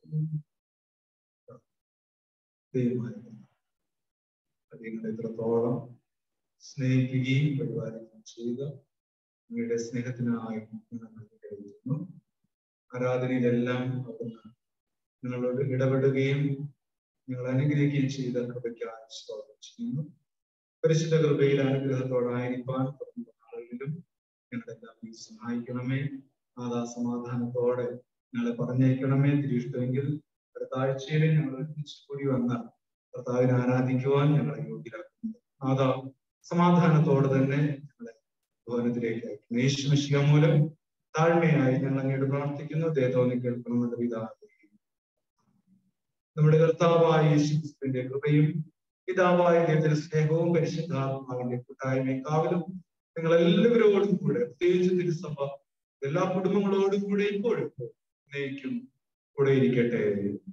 ദൈവമായി നിങ്ങൾ എത്രത്തോളം സ്നേഹിക്കുകയും പരിപാലിക്കുകയും ചെയ്ത നിങ്ങളുടെ സ്നേഹത്തിനായി നിങ്ങൾ നന്ദി കരുതുന്നു ആരാധനയിലെല്ലാം അവിടുന്ന് നിങ്ങളോട് ഇടപെടുകയും നിങ്ങൾ അനുഗ്രഹിക്കുകയും ചെയ്ത കൃപയ്ക്കായി സ്വാഗതം ചെയ്യുന്നു പരിശുദ്ധ കൃപയിൽ അനുഗ്രഹത്തോടായിരിക്കാൻ തുടർന്ന നാളുകളിലും ഞങ്ങളെല്ലാം നീ സഹായിക്കണമേ ആദാ സമാധാനത്തോടെ ഞങ്ങളെ പറഞ്ഞയക്കണമേ തിരിഷ്ടമെങ്കിൽ അടുത്ത ആഴ്ചയിൽ ഞങ്ങൾ ഒരുമിച്ച് കൂടി വന്നാൽ കർത്താവിനെ ആരാധിക്കുവാൻ ഞങ്ങളെ യോഗ്യരാക്കുന്നു ആദാ സമാധാനത്തോടെ തന്നെ ഞങ്ങളെ ഭവനത്തിലേക്ക് അയക്കുന്നു യേശുമിശിക മൂലം താഴ്മയായി ഞങ്ങൾ അങ്ങോട്ട് പ്രാർത്ഥിക്കുന്നു ദേതോന്ന് കേൾക്കണമെന്ന പിതാവേ നമ്മുടെ കർത്താവായ യേശുക്രിസ്തുവിന്റെ കൃപയും പിതാവായ ദൈവത്തിന്റെ സ്നേഹവും പരിശുദ്ധാത്മാവിന്റെ കൂട്ടായ്മയും കാവലും നിങ്ങൾ എല്ലാവരോടും കൂടെ പ്രത്യേകിച്ച് തിരുസഭ എല്ലാ കുടുംബങ്ങളോടും കൂടെ ഇപ്പോഴും സ്നേഹിക്കും കൂടെ ഇരിക്കട്ടെ